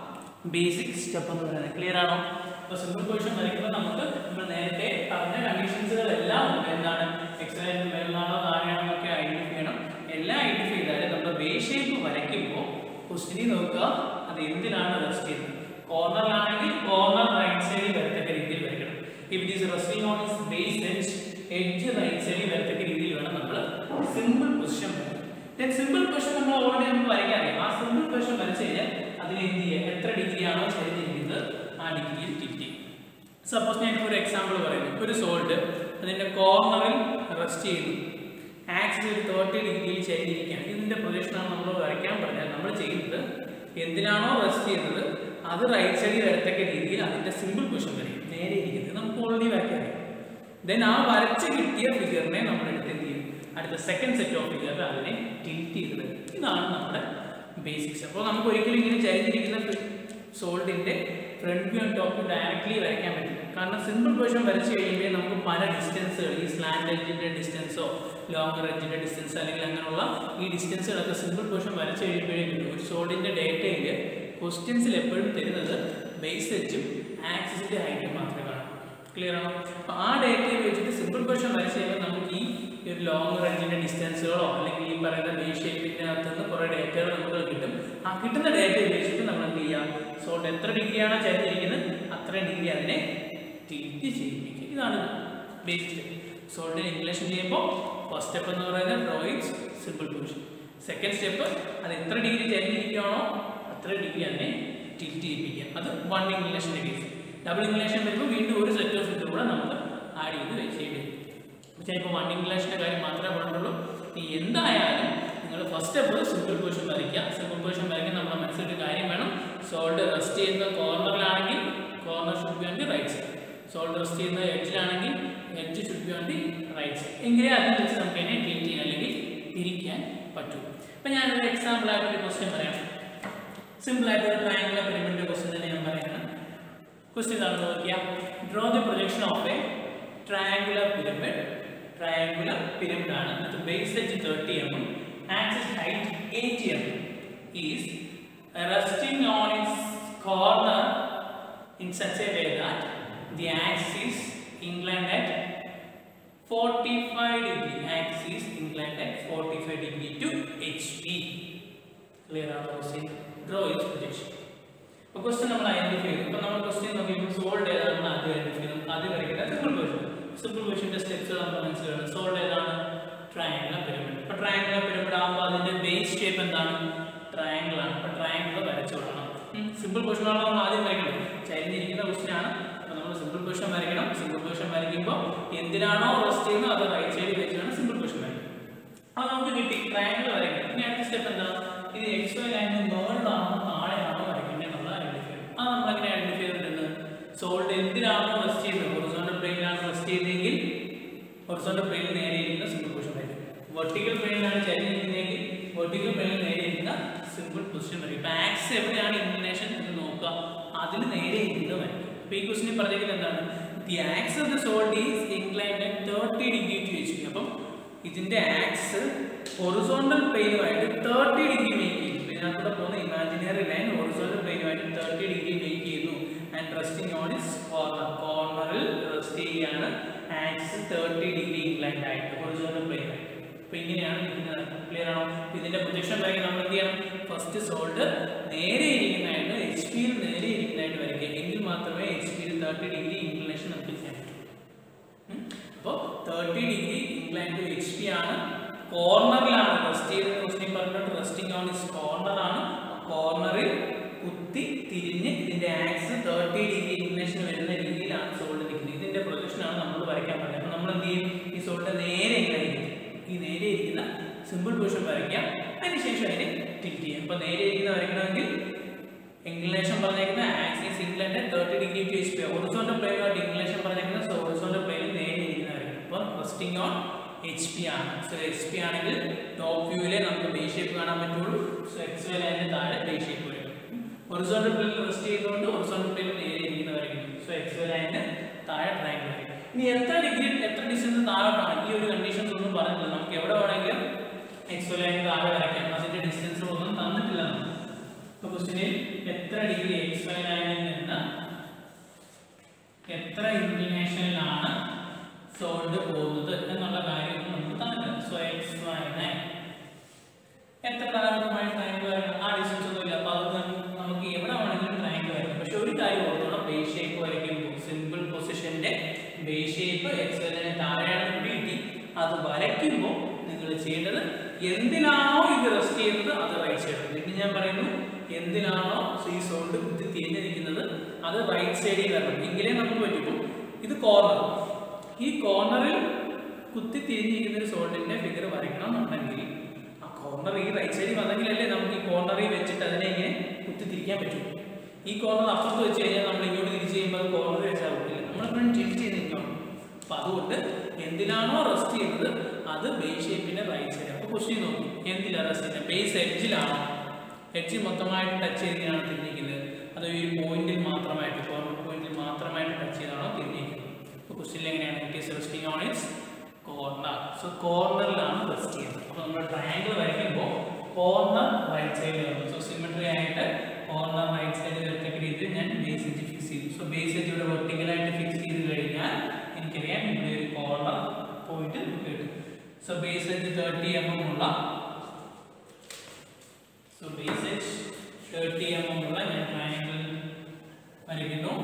ബേസിക് സ്റ്റെപ്പ് എന്ന് പറയുന്നത് ക്ലിയർ ആണോ അപ്പോൾ സിമ്പിൾ പൊസിഷൻ വരയ്ക്കുമ്പോൾ നമുക്ക് നമ്മൾ നേരത്തെ പറഞ്ഞ കണ്ടീഷൻസുകളെല്ലാം ഉണ്ട് എന്താണ് എക്സലൻറ്റ് മേലാണോ താഴെയാണോ ഒക്കെ ഐഡന്റിഫൈ ചെയ്യണം എല്ലാം ഐഡന്റിഫൈ ചെയ്താൽ നമ്മൾ ബേസ് ഷേപ്പ് വരയ്ക്കുമ്പോൾ ക്വസ്റ്റിനി നോക്കുക അത് എന്തിനാണ് റെസ്റ്റ് ചെയ്യുന്നത് കോർണറിലാണെങ്കിൽ കോർണർ റൈറ്റ് സൈഡിൽ വരത്തക്ക രീതിയിൽ വരയ്ക്കണം if it is resting on its base edge edge right സൈഡിൽ വരത്തക്ക രീതിയിൽ വേണം നമ്മൾ simple position then simple position നമ്മൾ ഓൾറെഡി നമുക്ക് വരയ്ക്കാൻ അറിയാം ആ സിമ്പിൾ പൊസിഷൻ വരച്ച് കഴിഞ്ഞാൽ അതിന് എന്ത് ചെയ്യുക എത്ര ഡിഗ്രി ആണോ ചരിഞ്ഞിരിക്കുന്നത് ആ ഡിഗ്രിയിൽ ടിറ്റ് ചെയ്യും സപ്പോസ് ഞാൻ ഇപ്പോൾ ഒരു എക്സാമ്പിൾ പറയുന്നു ഒരു സോൾട്ട് അതിൻ്റെ കോർണറിൽ റെസ്റ്റ് ചെയ്യുന്നു ആക്സിൽ ഒരു തേർട്ടി ഡിഗ്രിയിൽ ചരിഞ്ഞിരിക്കുകയാണ് ഇതിൻ്റെ പ്രൊജക്ഷനാണ് നമ്മൾ വരയ്ക്കാൻ പറഞ്ഞാൽ നമ്മൾ ചെയ്യുന്നത് എന്തിനാണോ റെസ്റ്റ് ചെയ്യുന്നത് അത് റൈറ്റ് സൈഡിൽ വരത്തക്ക രീതിയിൽ അതിൻ്റെ സിമ്പിൾ പൊസിഷൻ വരയും നേരെ ഇരിക്കുന്നത് നമുക്ക് ഓൾറെഡി വരയ്ക്കാൻ അറിയാം ദെൻ ആ വരച്ച് കിട്ടിയ ഫിഗറിനെ നമ്മൾ എടുത്ത് എന്ത് ചെയ്യും അടുത്ത സെക്കൻഡ് സെറ്റ് ഓഫ് ഫിഗർ അതിനെ ടിൽറ്റ് ചെയ്തത് ഇതാണ് നമ്മുടെ ബേസിക്സ് അപ്പോൾ നമുക്ക് ഒരിക്കലും ഇങ്ങനെ ചരിഞ്ഞിരിക്കുന്ന സോൾഡിന്റെ front view and top directly വരയ്ക്കാൻ പറ്റില്ല കാരണം സിമ്പിൾ പൊസിഷൻ വരച്ച് കഴിയുമ്പോൾ നമുക്ക് പല ഡിസ്റ്റൻസുകൾ ഈ സ്ലാൻഡ് എഡ്ജിന്റെ ഡിസ്റ്റൻസോ ലോങ്ങർ എഡ്ജിന്റെ ഡിസ്റ്റൻസ് അല്ലെങ്കിൽ അങ്ങനെയുള്ള ഈ ഡിസ്റ്റൻസുകളൊക്കെ സിമ്പിൾ പൊസിഷൻ വരച്ച് കഴിയുമ്പോഴേ കിട്ടും ഒരു സോൾഡിന്റെ ഡേറ്റയിൽ ക്വസ്റ്റ്യൻസിൽ എപ്പോഴും തരുന്നത് ബേസ് എഡ്ജും ആക്സിസിന്റെ ഹൈറ്റും മാത്രമേ കാണൂ ക്ലിയർ ആണോ അപ്പോൾ ആ ഡേറ്റയിൽ വെച്ചിട്ട് സിമ്പിൾ പൊസിഷൻ വരച്ച് കഴിയുമ്പോൾ നമുക്ക് ഈ ഒരു ലോങ് റേഞ്ചിന്റെ ഡിസ്റ്റൻസുകളോ അല്ലെങ്കിൽ ഈ പറയുന്ന ബി ഷേപ്പിന്റെ അകത്ത് നിന്ന് കുറേ ഡേറ്റകൾ നമുക്ക് കിട്ടും ആ കിട്ടുന്ന ഡേറ്റ ഉപയോഗിച്ചിട്ട് നമ്മൾ എന്ത് ചെയ്യാം സോൾട്ട് എത്ര ഡിഗ്രിയാണോ ചരിഞ്ഞിരിക്കുന്നത് അത്രയും ഡിഗ്രി അതിനെ തിരിച്ച് ചെയ്യിപ്പിക്കുക ഇതാണ് ബേസിക് സ്റ്റെപ്പ് സോൾട്ടിന് ഇംഗ്ലീഷ് ചെയ്യുമ്പോൾ ഫസ്റ്റ് സ്റ്റെപ്പ് എന്ന് പറയുന്നത് drawings simple position second step അത് എത്ര ഡിഗ്രി ചരിഞ്ഞിരിക്കുകയാണോ അത്ര ഡിഗ്രി അതിനെ ടിൽറ്റ് ചെയ്യിപ്പിക്കുക അത് വൺ ഇംഗ്ലീഷിന്റെ കേസ് ഡബിൾ ഇംഗ്ലീഷൻ വരുമ്പോൾ വീണ്ടും ഒരു സെറ്റ് ഓഫ് ഇത് കൂടെ നമ്മൾ ആഡ് ചെയ്ത് വെച്ചേണ്ടി വരും ചിലപ്പോൾ വൺ ഇംഗ്ലീഷിന്റെ കാര്യം മാത്രമേ പറഞ്ഞുള്ളൂ ഈ എന്തായാലും നിങ്ങൾ ഫസ്റ്റ് സ്റ്റെപ്പ് സിമ്പിൾ പൊസിഷൻ വരയ്ക്കുക സിമ്പിൾ പൊസിഷൻ വരയ്ക്കാൻ നമ്മുടെ മനസ്സിലൊരു കാര്യം വേണം സോൾഡ് റെസ്റ്റ് ചെയ്യുന്ന കോർണറിലാണെങ്കിൽ corner should be on the right side solid rest ചെയ്യുന്ന എഡ്ജിലാണെങ്കിൽ edge should be on the right side എങ്കിലേ അതിൽ വെച്ച് നമുക്ക് അതിനെ ക്ലീൻ ചെയ്യാൻ അല്ലെങ്കിൽ തിരിക്കാൻ പറ്റൂ അപ്പം ഞാനൊരു എക്സാമ്പിൾ ആയിട്ട് ഒരു ക്വസ്റ്റ്യൻ പറയാം സിമ്പിൾ ആയിട്ട് ഒരു ട്രയാങ്കുലർ പിരമിഡിന്റെ ക്വസ്റ്റ്യൻ തന്നെ ഞാൻ പറയുന്നത് ക്വസ്റ്റ്യൻ ഇതാണെന്ന് നോക്കിയാൽ draw the projection of a triangular pyramid triangular pyramid ആണ് with base edge thirty M M axis height eighty M is resting on its corner in such a way that the axis inclined at 45 degree axis inclined at 45 degree to HP clear ആണ് question draw its projection അപ്പോൾ question നമ്മൾ identify ചെയ്തു ഇപ്പോൾ നമ്മൾ question നോക്കിയപ്പോൾ sold ഏതാണെന്ന് ആദ്യം identify ചെയ്തു ആദ്യം വരയ്ക്കുന്നത് സിമ്പിൾ പൊസിഷൻ സിമ്പിൾ പൊസിഷന്റെ സ്റ്റെപ്സ് നമ്മൾ മനസ്സിലാണ് സോൾഡ് ഏതാണ് ട്രയാങ്കുലർ പിരമിഡ് ഇപ്പോൾ ട്രയാങ്കുലർ പിരമിഡ് ആകുമ്പോൾ അതിന്റെ ബേസ് ഷേപ്പ് എന്താണ് ട്രയാങ്കിൾ ആണ് അപ്പോൾ ട്രയാങ്കിൾ വരച്ചു കൊടുക്കണം സിമ്പിൾ പൊസിഷൻ ആണ് നമ്മൾ ആദ്യം വരയ്ക്കണം ചരിഞ്ഞിരിക്കുന്ന ക്വസ്റ്റ്യൻ ആണ് അപ്പോൾ നമ്മൾ സിമ്പിൾ പൊസിഷൻ വരയ്ക്കണം സിമ്പിൾ പൊസിഷൻ വരയ്ക്കുമ്പോൾ എന്തിനാണോ റെസ്റ്റ് ചെയ്യുന്നത് അത് റൈറ്റ് സൈഡിൽ വെച്ചാണ് സിമ്പിൾ പൊസിഷൻ വരയ്ക്കുന്നത് അത് നമുക്ക് കിട്ടി ട്രയാങ്കിൾ വരയ്ക്കണം ഇനി അടുത്ത സ്റ്റെപ്പ് എന്താ ഇത് എക്സ് വൈ ലൈനിന് മുകളിലാണോ താഴെയാണോ വരയ്ക്കേണ്ടത് എന്നുള്ള ഐഡന്റിഫൈ ചെയ്യണം അത് നമ്മൾ എങ്ങനെ ഐഡന്റിഫൈ ചെയ്തിട്ടുണ്ട് സോൾഡ് എന്തിനാണോ റെസ്റ്റ് ചെയ്യുന്നത് ഹൊറിസോണ്ടൽ പ്ലെയിനിലാണ് റെസ്റ്റ് ചെയ്തതെങ്കിൽ ഹൊറിസോണ്ടൽ പ്ലെയിനിൽ നേരെ ഇരിക്കുന്ന സിമ്പിൾ പൊസിഷൻ വരും വെർട്ടിക്കൽ പ്ലെയിനിലാണ് ചരിഞ്ഞിരിക്കുന്നതെങ്കിൽ വെർട്ടിക്കൽ പ്ലെയിനിൽ നേരെ ഇരിക്കുന്ന സിമ്പിൾ പൊസിഷൻ വരും ഇപ്പൊ ആക്സ് എവിടെയാണ് ഇൻക്ലിനേഷൻ എന്ന് നോക്കുക അതിന് നേരെ ഇരിക്കുന്നത് വരും അപ്പൊ ഈ ക്വസ്റ്റിന് പറഞ്ഞിരിക്കുന്നത് എന്താണ് the axis of the solid is inclined thirty degree to H P അപ്പം ഇതിന്റെ ആക്സ് ഹൊറിസോണ്ടൽ പ്ലെയിനുമായിട്ട് തേർട്ടി ഡിഗ്രി മേക്ക് ചെയ്തു ഇതിനകത്തൂടെ പോകുന്ന ഇമാജിനറി ലൈൻ ഹൊറിസോണ്ടൽ പ്ലെയിനുമായിട്ട് തേർട്ടി ഡിഗ്രി മേക്ക് ചെയ്യുന്നു and resting on its corner കോർണറിൽ റെസ്റ്റ് ചെയ്യുകയാണ് ആക്സ് തേർട്ടി ഡിഗ്രി ഇൻക്ലൈൻഡ് ആയിട്ട് ഹൊറിസോണ്ടൽ പ്ലെയിനായിട്ട് അപ്പൊ ഇങ്ങനെയാണ് ഇരിക്കുന്നത് ക്ലിയർ ആണോ അപ്പൊ ഇതിന്റെ പ്രൊജക്ഷൻ വരയ്ക്കാൻ നമ്മൾ എന്ത് ചെയ്യണം ഫസ്റ്റ് സോൾഡ് നേരെ ഇരിക്കുന്നതായിട്ട് എച്ച് പിയിൽ നേരെ ഇരിക്കുന്നതായിട്ട് വരയ്ക്കുക എങ്കിൽ മാത്രമേ എച്ച് പിയിൽ തേർട്ടി ഡിഗ്രി ഇൻക്ലിനേഷൻ നമുക്ക് ചെയ്യാൻ പറ്റൂ അപ്പോൾ thirty degree incline to H P ആണ് കോർണറിലാണ് റെസ്റ്റ് ചെയ്ത് ക്വസ്റ്റ്യൻ പറഞ്ഞിട്ട് റെസ്റ്റിംഗ് ഓൺ ഇസ് കോർണറാണ് കോർണറിൽ കുത്തി തിരിഞ്ഞ് ഇതിന്റെ ആക്സ് തേർട്ടി ഡിഗ്രി ഇൻക്ലിനേഷൻ വരുന്ന രീതിയിലാണ് സോൾഡ് നിൽക്കുന്നത് ഇതിന്റെ പ്രൊജക്ഷനാണ് നമ്മൾ വരയ്ക്കാൻ പറയുന്നത് അപ്പോൾ നമ്മൾ എന്ത് ചെയ്യും ഈ സോൾഡ് നേരെ ഇങ്ങനെ ഇരിക്കും ഈ നേരെ ഇരിക്കുന്ന സിമ്പിൾ പൊസിഷൻ വരയ്ക്കാം അതിനുശേഷം അതിനെ ടിൽറ്റ് ചെയ്യാം അപ്പോൾ നേരെ ഇരിക്കുന്ന വരയ്ക്കണമെങ്കിൽ ഇംഗ്ലീഷൻ പറഞ്ഞേക്കുന്ന axis inclined thirty degree to H P horizontal പ്ലെയിനുമായിട്ട് ഇംഗ്ലീഷൻ പറഞ്ഞേക്കുന്ന ഹൊറിസോണ്ടൽ പ്ലെയിനിൽ നേരെ ഇരിക്കുന്നതായിരിക്കും അപ്പോൾ റെസ്റ്റിംഗ് ഓൺ എച്ച് പി ആണ് സോ എച്ച് പി ആണെങ്കിൽ ടോപ്പ് വ്യൂവിലെ നമുക്ക് ബേ ഷേപ്പ് കാണാൻ പറ്റുള്ളൂ സോ എക്സ് വൈ ലൈനിന് താഴെ ബേ ഷേപ്പ് വരും ഹൊറിസോണ്ടൽ പ്ലെയിനിൽ റെസ്റ്റ് ചെയ്തുകൊണ്ട് ഹൊറിസോണ്ടൽ പ്ലെയിനിൽ നേരെ ഇരിക്കുന്നതായിരിക്കും സോ എക്സ് വൈ ലൈനിന് താഴെ ട്രയാങ്കിൾ വരും ഇനി എത്ര ഡിഗ്രി എത്ര ഡിസ്റ്റൻസ് താഴോട്ടാണ് ഈ ഒരു കണ്ടീഷൻസ് ഒന്നും പറഞ്ഞിട്ടില്ല നമുക്ക് എവിടെ വേണമെങ്കിലും എക്സ് വൈ ലൈനിന് താഴെ വരയ്ക്കാം അതിന്റെ ഡിസ്റ്റൻസ് ഒന്നും തന്നിട്ടില്ല നമുക്ക് ഇപ്പൊ ക്വസ്റ്റ്യനിൽ എത്ര ഡിഗ്രി എക്സ് വൈ ലൈനിൽ നിന്ന് എത്ര ഇൻക്ലിനേഷനിലാണ് സോൾഡ് പോകുന്നത് എന്നുള്ള കാര്യം നമുക്ക് തന്നിട്ടില്ല സോ എക്സ് വൈ ലൈൻ എത്ര ധാരാളമായി ട്രയാങ്കിൾ വരണം ആ ഡിസ്റ്റൻസ് ഒന്നും ഇല്ല അപ്പൊ അത് നമുക്ക് നമുക്ക് എവിടെ വേണമെങ്കിലും ട്രയാങ്കിൾ വരണം പക്ഷെ ഒരു കാര്യം ഓർത്തോണം ബേസ് ഷേപ്പ് വരയ്ക്കുമ്പോൾ സിമ്പിൾ പൊസിഷന്റെ base shape X Y line താഴെയാണ് കിട്ടി അത് വരയ്ക്കുമ്പോൾ നിങ്ങൾ ചെയ്യേണ്ടത് എന്തിനാണോ ഇത് റെസ്റ്റ് ചെയ്യുന്നത് അത് റൈറ്റ് സൈഡ് വീണ്ടും ഞാൻ പറയുന്നു എന്തിനാണോ ഈ സോൾഡ് കുത്തി തിരിഞ്ഞു നിൽക്കുന്നത് അത് റൈറ്റ് സൈഡിൽ വരണം എങ്കിലേ നമുക്ക് പറ്റുള്ളൂ ഇത് കോർണർ ഈ കോർണറിൽ കുത്തി തിരിഞ്ഞിരിക്കുന്ന ഒരു സോൾഡിന്റെ ഫിഗർ വരയ്ക്കണം എന്നുണ്ടെങ്കിൽ ആ കോർണർ ഈ റൈറ്റ് സൈഡിൽ വന്നെങ്കിലല്ലേ നമുക്ക് ഈ കോർണറിൽ വെച്ചിട്ട് അതിനെ ഇങ്ങനെ കുത്തി തിരിക്കാൻ പറ്റും ഈ കോർണർ അപ്പുറത്ത് വെച്ച് കഴിഞ്ഞാൽ നമ്മൾ ഇങ്ങോട്ട് തിരിച്ച് കഴിയുമ്പോൾ അത് കോർണർ വെച്ചാൽ പറ്റില്ല നമ്മളെപ്പോഴും ടിൽറ്റ് ചെയ്ത് നിൽക്കണം അപ്പൊ അതുകൊണ്ട് എന്തിനാണോ റെസ്റ്റ് ചെയ്യുന്നത് അത് ബേസ് ഷേപ്പിന്റെ റൈറ്റ് സൈഡ് അപ്പൊ ക്വസ്റ്റ്യൻ നോക്കി എന്തിലാണ് റെസ്റ്റ് ചെയ്യുന്നത് ബേസ് എഡ്ജിലാണോ എഡ്ജ് മൊത്തമായിട്ട് ടച്ച് ചെയ്തിട്ടാണ് തിരിഞ്ഞിരിക്കുന്നത് അതോ ഈ പോയിന്റിൽ മാത്രമായിട്ട് കോർണർ പോയിന്റിൽ മാത്രമായിട്ട് ടച്ച് ചെയ്താണോ തിരിഞ്ഞിരിക്കുന്നത് അപ്പോൾ ക്വസ്റ്റ്യൻ എങ്ങനെയാണ് it is resting on its corner so കോർണറിലാണ് റെസ്റ്റ് ചെയ്യുന്നത് അപ്പോൾ നമ്മൾ ട്രയാങ്കിൾ വരയ്ക്കുമ്പോൾ കോർണർ റൈറ്റ് സൈഡിൽ വരും സോ സിമെട്രി ആയിട്ട് കോർണർ റൈറ്റ് സൈഡിൽ വരത്തക്ക രീതിയിൽ ഞാൻ ബേസ് എഡ്ജ് ഫിക്സ് ചെയ്തു സോ ബേസ് എഡ്ജ് ഇവിടെ വെർട്ടിക്കലായിട്ട് ഫിക്സ് ചെയ്ത് കഴിഞ്ഞാൽ എനിക്കറിയാം ഇവിടെ ഒരു കോർണർ പോയിട്ട് നമുക്ക് കിട്ടും so base edge thirty M M ഉള്ള so base edge thirty M M ഉള്ള ഞാൻ ട്രയാങ്കിൾ വരയ്ക്കുന്നു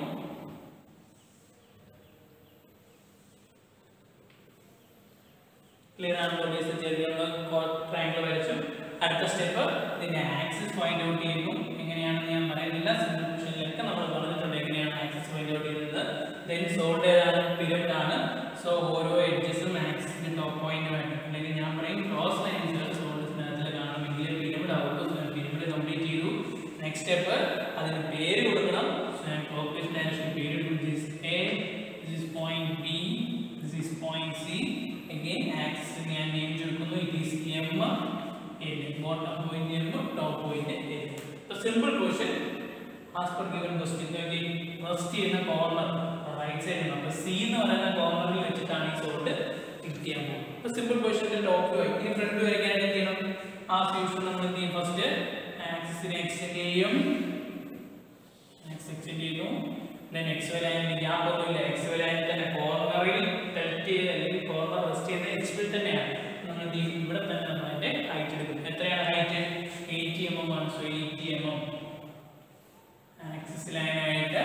ക്ലിയർ ആണല്ലോ ബേസ് ചെറിയ ട്രയാങ്കിൾ വരച്ചു അടുത്ത സ്റ്റെപ്പ് ഇതിന്റെ ആക്സിസ് ഫൈൻഡ് ഔട്ട് ചെയ്യുന്നു എങ്ങനെയാണെന്ന് ഞാൻ പറയുന്നില്ല സിമ്പിൾ ക്വസ്റ്റനിലൊക്കെ നമ്മൾ പറഞ്ഞിട്ടുണ്ട് എങ്ങനെയാണ് ആക്സിസ് ഫൈൻഡ് ഔട്ട് ചെയ്യുന്നത് ദെൻ സോൾഡ് ഏതാണ് പിരമിഡ് ആണ് സോ ഓരോ എഡ്ജസും ആക്സിസിന്റെ ടോപ്പ് പോയിന്റുമായിട്ട് അല്ലെങ്കിൽ ഞാൻ പറയും ക്രോസ് ലൈൻസുകൾ സോൾഡ്സിനകത്തിൽ കാണണമെങ്കിൽ പിരമിഡ് ആവുള്ളൂ പിരമിഡ് കംപ്ലീറ്റ് ചെയ്തു നെക്സ്റ്റ് സ്റ്റെപ്പ് അതിന് പേര് കൊടുക്കണം ക്ലോക്ക്വൈസ് ഡയറക്ഷൻ പേര് this A this point B this point C again axis ഞാൻ നെയിം കൊടുക്കുന്നു it is M L bottom point M top point L so simple question as per given question നോക്കി first ചെയ്യുന്ന corner right സൈഡിൽ അപ്പോൾ C എന്ന് പറയുന്ന കോർണറിൽ വെച്ചിട്ടാണ് ഈ സോൾട്ട് ടിക്ക് ചെയ്യാൻ പോകുന്നത് അപ്പോൾ സിമ്പിൾ ക്വസ്റ്റ്യൻ ടോപ്പ് വൈ ഇനി ഫ്രണ്ട് വരയ്ക്കാനായിട്ട് എന്ത് ചെയ്യണം ആസ് യൂഷ്വൽ നമ്മൾ എന്ത് ചെയ്യും ഫസ്റ്റ് ആക്സിസിനെ എക്സ്റ്റെൻഡ് ചെയ്യും ആക്സിസ് എക്സ്റ്റെൻഡ് ചെയ്യുന്നു ദെൻ എക്സ് വൈ ലൈനിൽ ഗ്യാപ്പ് ഒന്നുമില്ല എക്സ് വൈ ലൈനിൽ തന്നെ കോർണറിൽ ടെൽറ്റ് ചെയ്ത് അല്ലെങ്കിൽ കോർണർ റെസ്റ്റ് ചെയ്ത് എക്സ് വൈ തന്നെയാണ് നമ്മൾ എന്ത് ചെയ്യും ഇവിടെ തന്നെ നമ്മൾ അതിന്റെ ഹൈറ്റ് എടുക്കും എത്രയാണ് ഹൈറ്റ് എയ്റ്റി എം എം ആണ് so eighty M M axis ലൈനായിട്ട്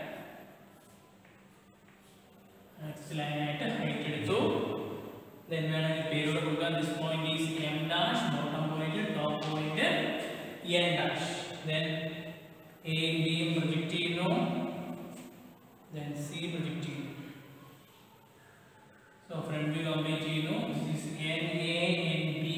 ആക്സിസ് ലൈനായിട്ട് ഹൈറ്റ് എടുത്തു ദെൻ വേണമെങ്കിൽ പേരോട് കൊടുക്കാൻ this point is M dash bottom point top point N dash then A ബിയും പ്രൊജക്റ്റ് ചെയ്യുന്നു then C പ്രൊജക്റ്റ് ചെയ്യുന്നു സോ ഫ്രണ്ട് വ്യൂ കംപ്ലീറ്റ് ചെയ്യുന്നു this is N A N B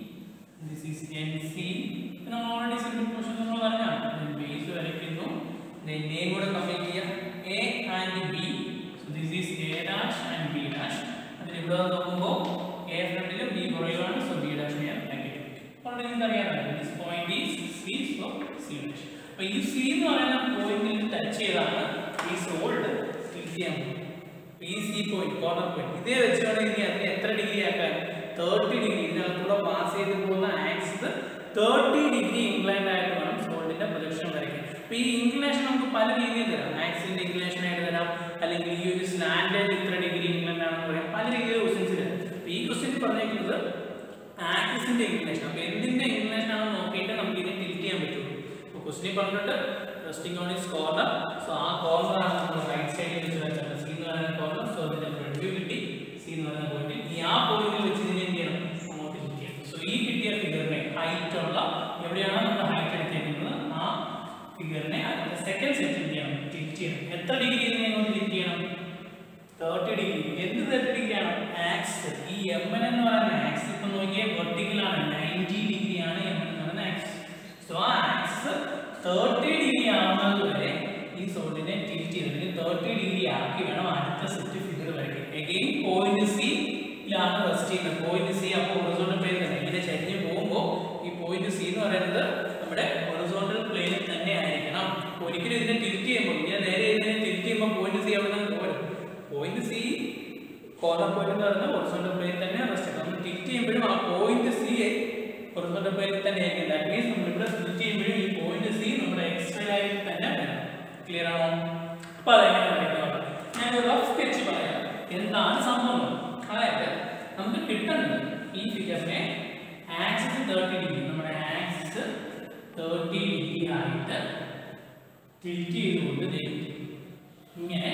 this is N C നമ്മൾ already simple question നമ്മൾ പറഞ്ഞാണ് then base വരയ്ക്കുന്നു then name കൂടെ complete ചെയ്യാം A and B so this is A dash and B dash അതിൽ ഇവിടെ നോക്കുമ്പോൾ എ ഫ്രണ്ടിലും ബി പുറകിലാണ് സോ ബി ഡാഷ് ഞാൻ നെഗറ്റീവ് ഓൾറെഡി നിങ്ങൾക്ക് അറിയാമല്ലോ this point is C so C dash അപ്പോൾ ഈ സി എന്ന് പറയുന്ന പോയിന്റിൽ ടച്ച് ചെയ്താണ് ഈ സോൾഡ് ക്ലിക്ക് ചെയ്യാൻ പോകുന്നത് ഈ സി പോയിന്റ് കോർണർ പോയിന്റ് ഇതേ വെച്ചുകൊണ്ടെങ്കിൽ അതിന് എത്ര ഡിഗ്രി ആക്കാൻ തേർട്ടി ഡിഗ്രി ഇതിനകത്തൂടെ പാസ് ചെയ്ത് പോകുന്ന ആക്സിസ് തേർട്ടി ഡിഗ്രി ഇൻക്ലൈൻഡ് ആയിട്ട് വേണം സോൾഡിന്റെ പ്രൊജക്ഷൻ വരയ്ക്കാൻ അപ്പൊ ഈ ഇൻക്ലിനേഷൻ നമുക്ക് പല രീതിയിൽ തരാം ആക്സിന്റെ ഇൻക്ലിനേഷൻ ആയിട്ട് തരാം അല്ലെങ്കിൽ ഈ ഒരു സ്ലാൻഡേഡ് ഇത്ര ഡിഗ്രി ഇൻക്ലൈൻഡ് ആണെന്ന് പറയാം പല രീതിയിൽ ക്വസ്റ്റ്യൻസ് തരാം അപ്പൊ ഈ ക്വസ്റ്റ്യൻ പറഞ്ഞേക്കുന്നത് ആക്സിന്റെ ഇൻക്ലിനേഷൻ അപ്പൊ എന്തിന്റെ ഇൻക്ലിനേഷൻ ആണെന്ന് നോക്കിയിട്ട് നമുക്ക് ഇതിനെ ടിൽറ്റ് ചെയ്യാൻ പറ്റുള്ളൂ അപ്പൊ ക്വസ്റ്റ്യൻ പറഞ്ഞിട്ട് resting on its corner so ആ കോർണർ ആണ് നമ്മൾ റൈറ്റ് സൈഡിൽ വെച്ച് വെച്ചത് സി എന്ന് പറയുന്ന കോർണർ സോ അതിന്റെ ഫ്രണ്ട് വ്യൂ കിട്ടി സി എന്ന് പറയുന്ന പോയിന്റ് ഈ ആ പോയിന്റിൽ വെച്ച് ഇതിനെ എന്ത് ചെയ്യണം അങ്ങോട്ട് ടിൽറ്റ് ചെയ്യണം സോ ഈ കിട്ടിയ ഫിഗറിനെ ഹൈറ്റ് ഉള്ള എവിടെയാണോ നമ്മൾ ഹൈറ്റ് എടുത്തേക്കുന്നത് ആ ഫിഗറിനെ അതിന്റെ സെക്കൻഡ് സെറ്റ് എന്ത് ചെയ്യണം ടിൽറ്റ് ചെയ്യണം എത്ര ഡിഗ്രി ഇതിനെ അങ്ങോട്ട് ടിൽറ്റ് ചെയ്യണം തേർട്ടി ഡിഗ്രി എന്ത് തേർട്ടി ഡിഗ്രി ആണ് ആക്സ് ഈ എം എൻ എന്ന് പറയുന്ന ആക്സ് ഇപ്പൊ നോക്കിയാൽ വെർട്ടിക്കൽ ആണ് നയൻറ്റി ഡിഗ്രി ആണ് എം എന്ന് പറയുന്ന ആക്സ് സോ ആ ആക്സ് തേർട്ടി ഡിഗ്രി ആവുന്നത് വരെ ഈ സോൾഡിനെ ടിൽറ്റ് ചെയ്ത് അല്ലെങ്കിൽ തേർട്ടി ഡിഗ്രി ആക്കി വേണം അടുത്ത സെറ്റ് ഫിഗർ വരയ്ക്കാൻ എഗെയിൻ പോയിന്റ് സി ലാണ് റെസ്റ്റ് ചെയ്യുന്നത് പോയിന്റ് സി അപ്പോൾ ഹൊറിസോണ്ടൽ പ്ലെയിൻ തന്നെ ഇങ്ങനെ ചരിഞ്ഞ് പോകുമ്പോൾ ഈ പോയിന്റ് സി എന്ന് പറയുന്നത് നമ്മുടെ ഹൊറിസോണ്ടൽ പ്ലെയിനിൽ തന്നെ ആയിരിക്കണം ഒരിക്കലും ഇതിനെ ടിൽറ്റ് ചെയ്യുമ്പോൾ ഇങ്ങനെ നേരെ ഇതിനെ ടിൽറ്റ് ചെയ്യുമ്പോൾ പോയിന്റ് സി അവിടെ നിന്ന് പോരും പോയിന്റ് സി കോർണർ പോയിന്റ് എന്ന് പറയുന്നത് ഹൊറിസോണ്ടൽ പ്ലെയിൻ തന്നെ റെസ്റ്റ് ചെയ്യണം നമ്മൾ ടിൽറ്റ് ചെയ്യുമ്പോഴും ആ പോയിന്റ് സി ഹൊറിസോണ്ടൽ പ്ലെയിനിൽ തന്നെ ആയിരിക്കും ദാറ്റ് മീൻസ് നമ്മൾ ഇവിടെ ടിൽറ്റ് ചെയ്യുമ്പോഴും ഈ പോയിന്റ് സി നമ്മുടെ എക്സ് ലൈനിൽ തന്നെ വരണം ക്ലിയർ ആണോ അപ്പൊ അതെങ്ങനെ പറയുന്നത് ഞാൻ ഒരു റഫ് സ്കെച്ച് പറയാം എന്താണ് സംഭവം അതായത് നമുക്ക് കിട്ടുന്നത് ഈ ഫിഗറിനെ ആക്സിസ് തേർട്ടി ഡിഗ്രി നമ്മുടെ ആക്സിസ് തേർട്ടി ഡിഗ്രി ആയിട്ട് ടിൽറ്റ് ചെയ്തുകൊണ്ട് ദേ ഇങ്ങനെ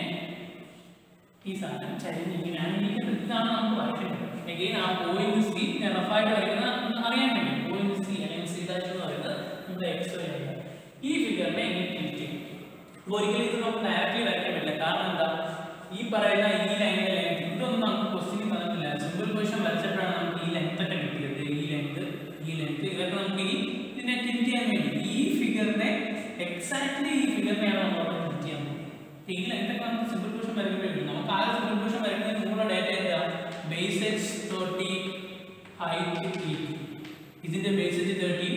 ഈ സാധനം ചരിഞ്ഞ് ഇങ്ങനെയാണ് ഇരിക്കുന്നത് ഇതാണ് നമുക്ക് വരയ്ക്കേണ്ടത് എഗെയിൻ ആ പോയിന്റ് സി ഞാൻ റഫായിട്ട് വരയ്ക്കുന്നത് ഒന്ന് അറിയാൻ വേണ്ടി പോയിന്റ് സി അല്ലെങ്കിൽ സി ദാറ്റ് എന്ന് പറയുന്നത് നമ്മുടെ എക്സ് വൈ ഈ ഫിഗറിനെ ഇങ്ങനെ ടിൽറ്റ് ചെയ്യും അപ്പോൾ ഒരിക്കലും ഇത് നമുക്ക് ഡയറക്റ്റ്ലി വരയ്ക്കാൻ പറ്റില്ല കാരണം എന്താ ഈ പറയുന്ന ഈ ലൈനിന്റെ ലെങ്ത് ഇതൊന്നും നമുക്ക് ക്വസ്റ്റ്യൻ തന്നിട്ടില്ല സിമ്പിൾ പൊസിഷൻ വരച്ചപ്പോഴാണ് നമുക്ക് ഈ ലെങ്ത് ഒക്കെ കിട്ടിയത് ഈ ലെങ്ത് ഈ ലെങ്ത് ഇതൊക്കെ നമുക്ക് ഇനി ഇതിനെ ടിൽറ്റ് ചെയ്യാൻ വേണ്ടി ഈ ഫിഗറിനെ എക്സാക്ട്ലി ഈ ഫിഗറിനെയാണ് നമ്മൾ അവിടെ ടിൽറ്റ് ചെയ്യാൻ പോകുന്നത് ഈ ലെങ്ത് ഒക്കെ നമുക്ക് സിമ്പിൾ പൊസിഷൻ വരയ്ക്കുമ്പോൾ കിട്ടും നമുക്ക് ആ സിമ്പിൾ പൊസിഷൻ വരയ്ക്കുന്നതിന് മുമ്പുള്ള ഡേറ്റ എന്താ ബേസേജ് തേർട്ടി ഹൈറ്റ് ഇതിന്റെ ബേസേജ് തേർട്ടി ഈ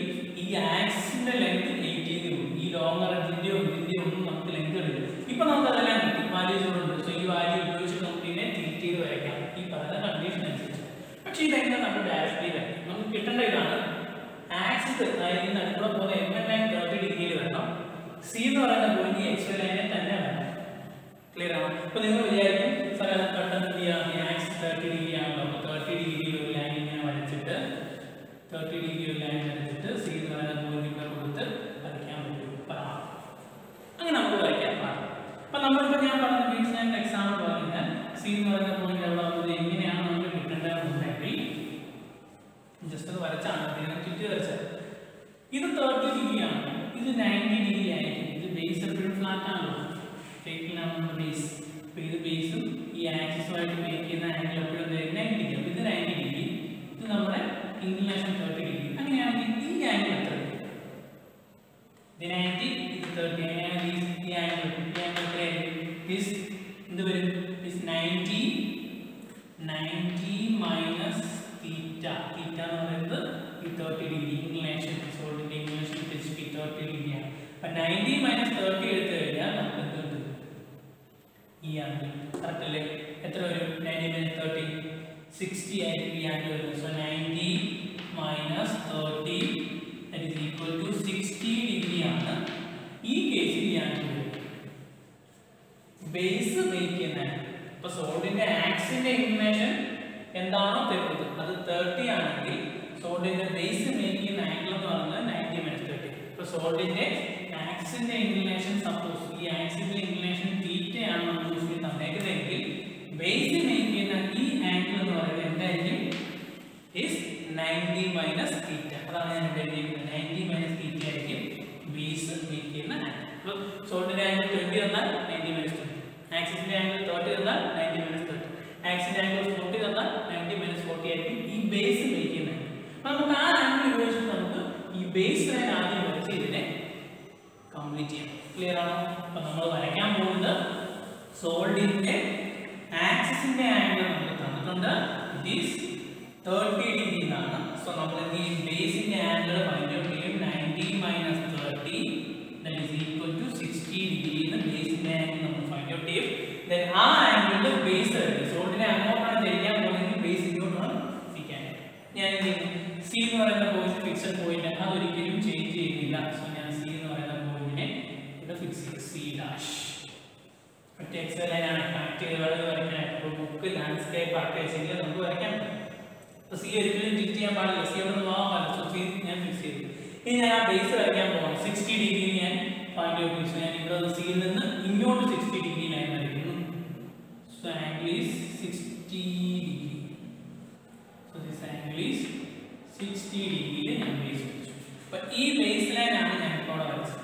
ഈ ആക്സിന്റെ ലെങ്ത് എയ്റ്റീന് പോകും ഈ ലോങ്ങർ എഡ്ജിന്റെയോ ഇതിന്റെയോ ഒന്നും നമുക്ക് ലെങ്ത് എടുക്കും ഇപ്പൊ നമുക്ക് അതെല്ലാം കിട്ടി വാല്യൂസ് ഉണ്ട് സോ ഈ വാല്യൂ ഉപയോഗിച്ച് നമുക്ക് ഇതിനെ തിരിച്ച് ചെയ്ത് വരയ്ക്കാം ഈ പറയുന്ന കണ്ടീഷൻ അനുസരിച്ച് പക്ഷെ ഇതെങ്ങനെ നമ്മൾ ഡയറക്റ്റ്ലി വരയ്ക്കും നമുക്ക് കിട്ടേണ്ട ഇതാണ് ആക്സിസ് അതായത് ഈ നടുക്കൂടെ പോകുന്ന എം എൻ ലൈൻ തേർട്ടി ഡിഗ്രിയിൽ വരണം സി എന്ന് പറയുന്ന പോയിന്റ് എക്സ് വൈ ലൈനെ തന്നെ വേണം ക്ലിയർ ആണോ അപ്പൊ നിങ്ങൾ വിചാരിക്കും സാറേ അത് പെട്ടെന്ന് എന്ത് ചെയ്യാം ഈ ആക്സിസ് തേർട്ടി ഡിഗ്രി ആണല്ലോ അപ്പൊ തേർട്ടി ഡിഗ്രിയിൽ ഒരു ലൈൻ ഇങ്ങനെ വരച്ചിട്ട് തേർട്ടി ഡിഗ്രി ഒരു ലൈൻ വരച്ചിട്ട് സി എന്ന് പറയുന്ന പോയിന്റ് ഇവിടെ കൊടുത്ത് വരയ്ക്കാൻ പറ്റും പറ അങ്ങനെ നമുക്ക് വരയ്ക്കാൻ പാടില്ല അപ്പൊ നമ്മളിപ്പോ ഞാൻ പറഞ്ഞ ബീച്ച് ലൈൻ എക്സാമ്പിൾ പറഞ്ഞാൽ സി എന്ന് പറയുന്ന പോയിന്റ് എവിടെ വന്നത് എങ്ങനെയാണ് നമുക്ക് കിട്ടേണ്ടതെന്നുണ്ടെങ്കിൽ ജസ്റ്റ് ഒന്ന് വരച്ചാണ് ഇതിനെ ചുറ്റി വരച്ചത് ഇത് തേർട്ടി ഡിഗ്രി ആണ് ഇത് നയൻറ്റി ഡിഗ്രി ആയിരിക്കും ഇത് ബേസ് എപ്പോഴും ഫ്ലാറ്റ് ആണല്ലോ സ്ട്രേറ്റിലാണ് നമ്മുടെ ബേസ് അപ്പൊ ഇത് ബേസും ഈ ആക്സിസുമായിട്ട് മേക്ക് ചെയ്യുന്ന ആംഗിൾ എപ്പോഴും നയൻറ്റി ഡിഗ്രി അപ്പൊ ഇത് നയൻറ്റി ഡിഗ്രി ഇത് നമ്മുടെ ഇൻക്ലിനേഷൻ തേർട്ടി ഡിഗ്രി അങ്ങനെയാണെങ്കിൽ ഈ ആംഗിൾ എത്ര വരും? ഇത് നയൻറ്റി ഇത് തേർട്ടി അങ്ങനെയാണെങ്കിൽ ഈ ആംഗിൾ ഈ ആംഗിൾ എത്രയായിരിക്കും ദിസ് എന്ത് വരും this ninety ninety minus theta theta എന്ന് പറയുന്നത് ഈ തേർട്ടി ഡിഗ്രി ഇൻക്ലിനേഷൻ സോൾഡിന്റെ ഇൻക്ലിനേഷൻ തിരിച്ച് തേർട്ടി ഡിഗ്രിയാണ് അപ്പൊ നയൻറ്റി മൈനസ് തേർട്ടി എടുത്തു കഴിഞ്ഞാൽ നമുക്ക് എന്ത് കിട്ടും ഈ ആംഗിൾ കറക്റ്റ് അല്ലേ എത്ര വരും നയൻറ്റി മൈനസ് തേർട്ടി സിക്സ്റ്റി ആയിരിക്കും ഈ ആംഗിൾ വരുന്നത് so ninety minus thirty that is equal to sixty degree ആണ് ഈ കേസിൽ ഈ ആംഗിൾ വരും ബേസ് മേക്ക് ചെയ്യുന്ന ഇപ്പൊ സോഡിന്റെ ആക്സിന്റെ ഇൻഫർമേഷൻ എന്താണോ തരുന്നത് അത് തേർട്ടി ആണെങ്കിൽ സോഡിന്റെ ബേസ് മേക്ക് ചെയ്യുന്ന ആംഗിൾ എന്ന് പറയുന്നത് നയൻറ്റി മൈനസ് തേർട്ടി ഇപ്പൊ സോഡിന്റെ ആക്സിന്റെ ഇൻക്ലിനേഷൻ സപ്പോസ് ഈ ആക്സിന്റെ ഇൻക്ലിനേഷൻ തീറ്റയാണ് നമ്മൾ യൂസ്വലി തന്നേക്കുന്നതെങ്കിൽ ബേസ് മേക്ക് ചെയ്യുന്ന ഈ ആംഗിൾ എന്ന് പറയുന്നത് എന്തായിരിക്കും ഇസ് നയൻറ്റി മൈനസ് തീറ്റ അതാണ് ഞാൻ ഇവിടെ എഴുതിയിരിക്കുന്നത് നയൻറ്റി മൈനസ് തീറ്റ ആയിരിക്കും ബേസ് മേക്ക് ചെയ്യുന്ന ആംഗിൾ അപ്പോൾ സോഡിന്റെ ആംഗിൾ ട്വന്റി തന്നാൽ നയൻറ്റി മൈനസ് ട്വന്റി ആക്സിന്റെ ആംഗിൾ തേർട്ടി തന്നാൽ നയൻറ്റി മൈനസ് തേർട്ടി ആക്സിന്റെ ആംഗിൾ ഫോർട്ടി തന്നാൽ നയൻറ്റി മൈനസ് ഫോർട്ടി ആയിരിക്കും ഈ ബേസ് മേക്ക് ചെയ്യുന്ന ആംഗിൾ അപ്പോൾ നമുക്ക് ആ ആംഗിൾ ഉപയോഗിച്ചിട്ട് നമുക്ക് ഈ ബേസ് ലൈൻ ആദ്യം വരച്ച് ഇതിനെ കംപ്ലീറ്റ് ചെയ്യാം ക്ലിയർ ആണോ അപ്പൊ നമ്മൾ വരയ്ക്കാൻ പോകുന്നത് സോൾഡിന്റെ ആക്സിസിന്റെ ആംഗിൾ നമുക്ക് തന്നിട്ടുണ്ട് ഇറ്റ് ഈസ് തേർട്ടി ഡിഗ്രി എന്നാണ് സോ നമ്മൾ എന്ത് ചെയ്യും ബേസിന്റെ ആംഗിൾ ഫൈൻഡ് ഔട്ട് ചെയ്യും ninety minus thirty that is equal to sixty degree എന്ന് ബേസിന്റെ ആംഗിൾ നമ്മൾ ഫൈൻഡ് ഔട്ട് ചെയ്യും ദെൻ ആ ആംഗിളിൽ ബേസ് ആയിരിക്കും സോൾഡിനെ അങ്ങോട്ടാണ് തിരിക്കാൻ പോകുന്നതെങ്കിൽ ബേസ് ഇങ്ങോട്ടാണ് തിരിക്കാൻ ഞാൻ എന്ത് ചെയ്യും സി എന്ന് പറയുന്ന പോയിന്റ് ഫിക്സഡ് പോയിന്റ് അത് ഒരിക്കലും ചേഞ്ച് ചെയ്യുന്നില്ല സോ ഞാൻ സി എന്ന് പറയുന്ന പോയിന്റിനെ ഇവിടെ ഫിക്സ് ചെയ്യും സി ഡാഷ് ഒറ്റ എക്സൽ ലൈനാണ് കണക്ട് ചെയ്ത് വേറെ വരയ്ക്കാനായിട്ട് അപ്പോൾ ബുക്ക് ലാൻഡ്സ്കേപ്പ് ആക്കി വെച്ചെങ്കിൽ നമുക്ക് വരയ്ക്കാൻ പറ്റും അപ്പോൾ സി ഒരിക്കലും ഡിറ്റ് ചെയ്യാൻ പാടില്ല സി അവിടെ നിന്ന് പോകാൻ പാടില്ല സോ സി ഞാൻ ഫിക്സ് ചെയ്തു ഇനി ഞാൻ ആ ബേസ് വരയ്ക്കാൻ പോകണം സിക്സ്റ്റി ഡിഗ്രി ഞാൻ ഫൈൻഡ് ഔട്ട് ചെയ്തു ഞാൻ ഇവിടെ സിയിൽ നിന്ന് ഇങ്ങോട്ട് സിക്സ്റ്റി ഡിഗ്രി ലൈൻ വരയ്ക്കുന്നു so angle is sixty degree so this angle is sixty ഡിഗ്രിയിൽ ഞാൻ ബേസ് വെച്ചു അപ്പൊ ഈ ബേസ് ലൈൻ ആണ് ഞാൻ ഇപ്പോൾ അവിടെ വരച്ചത്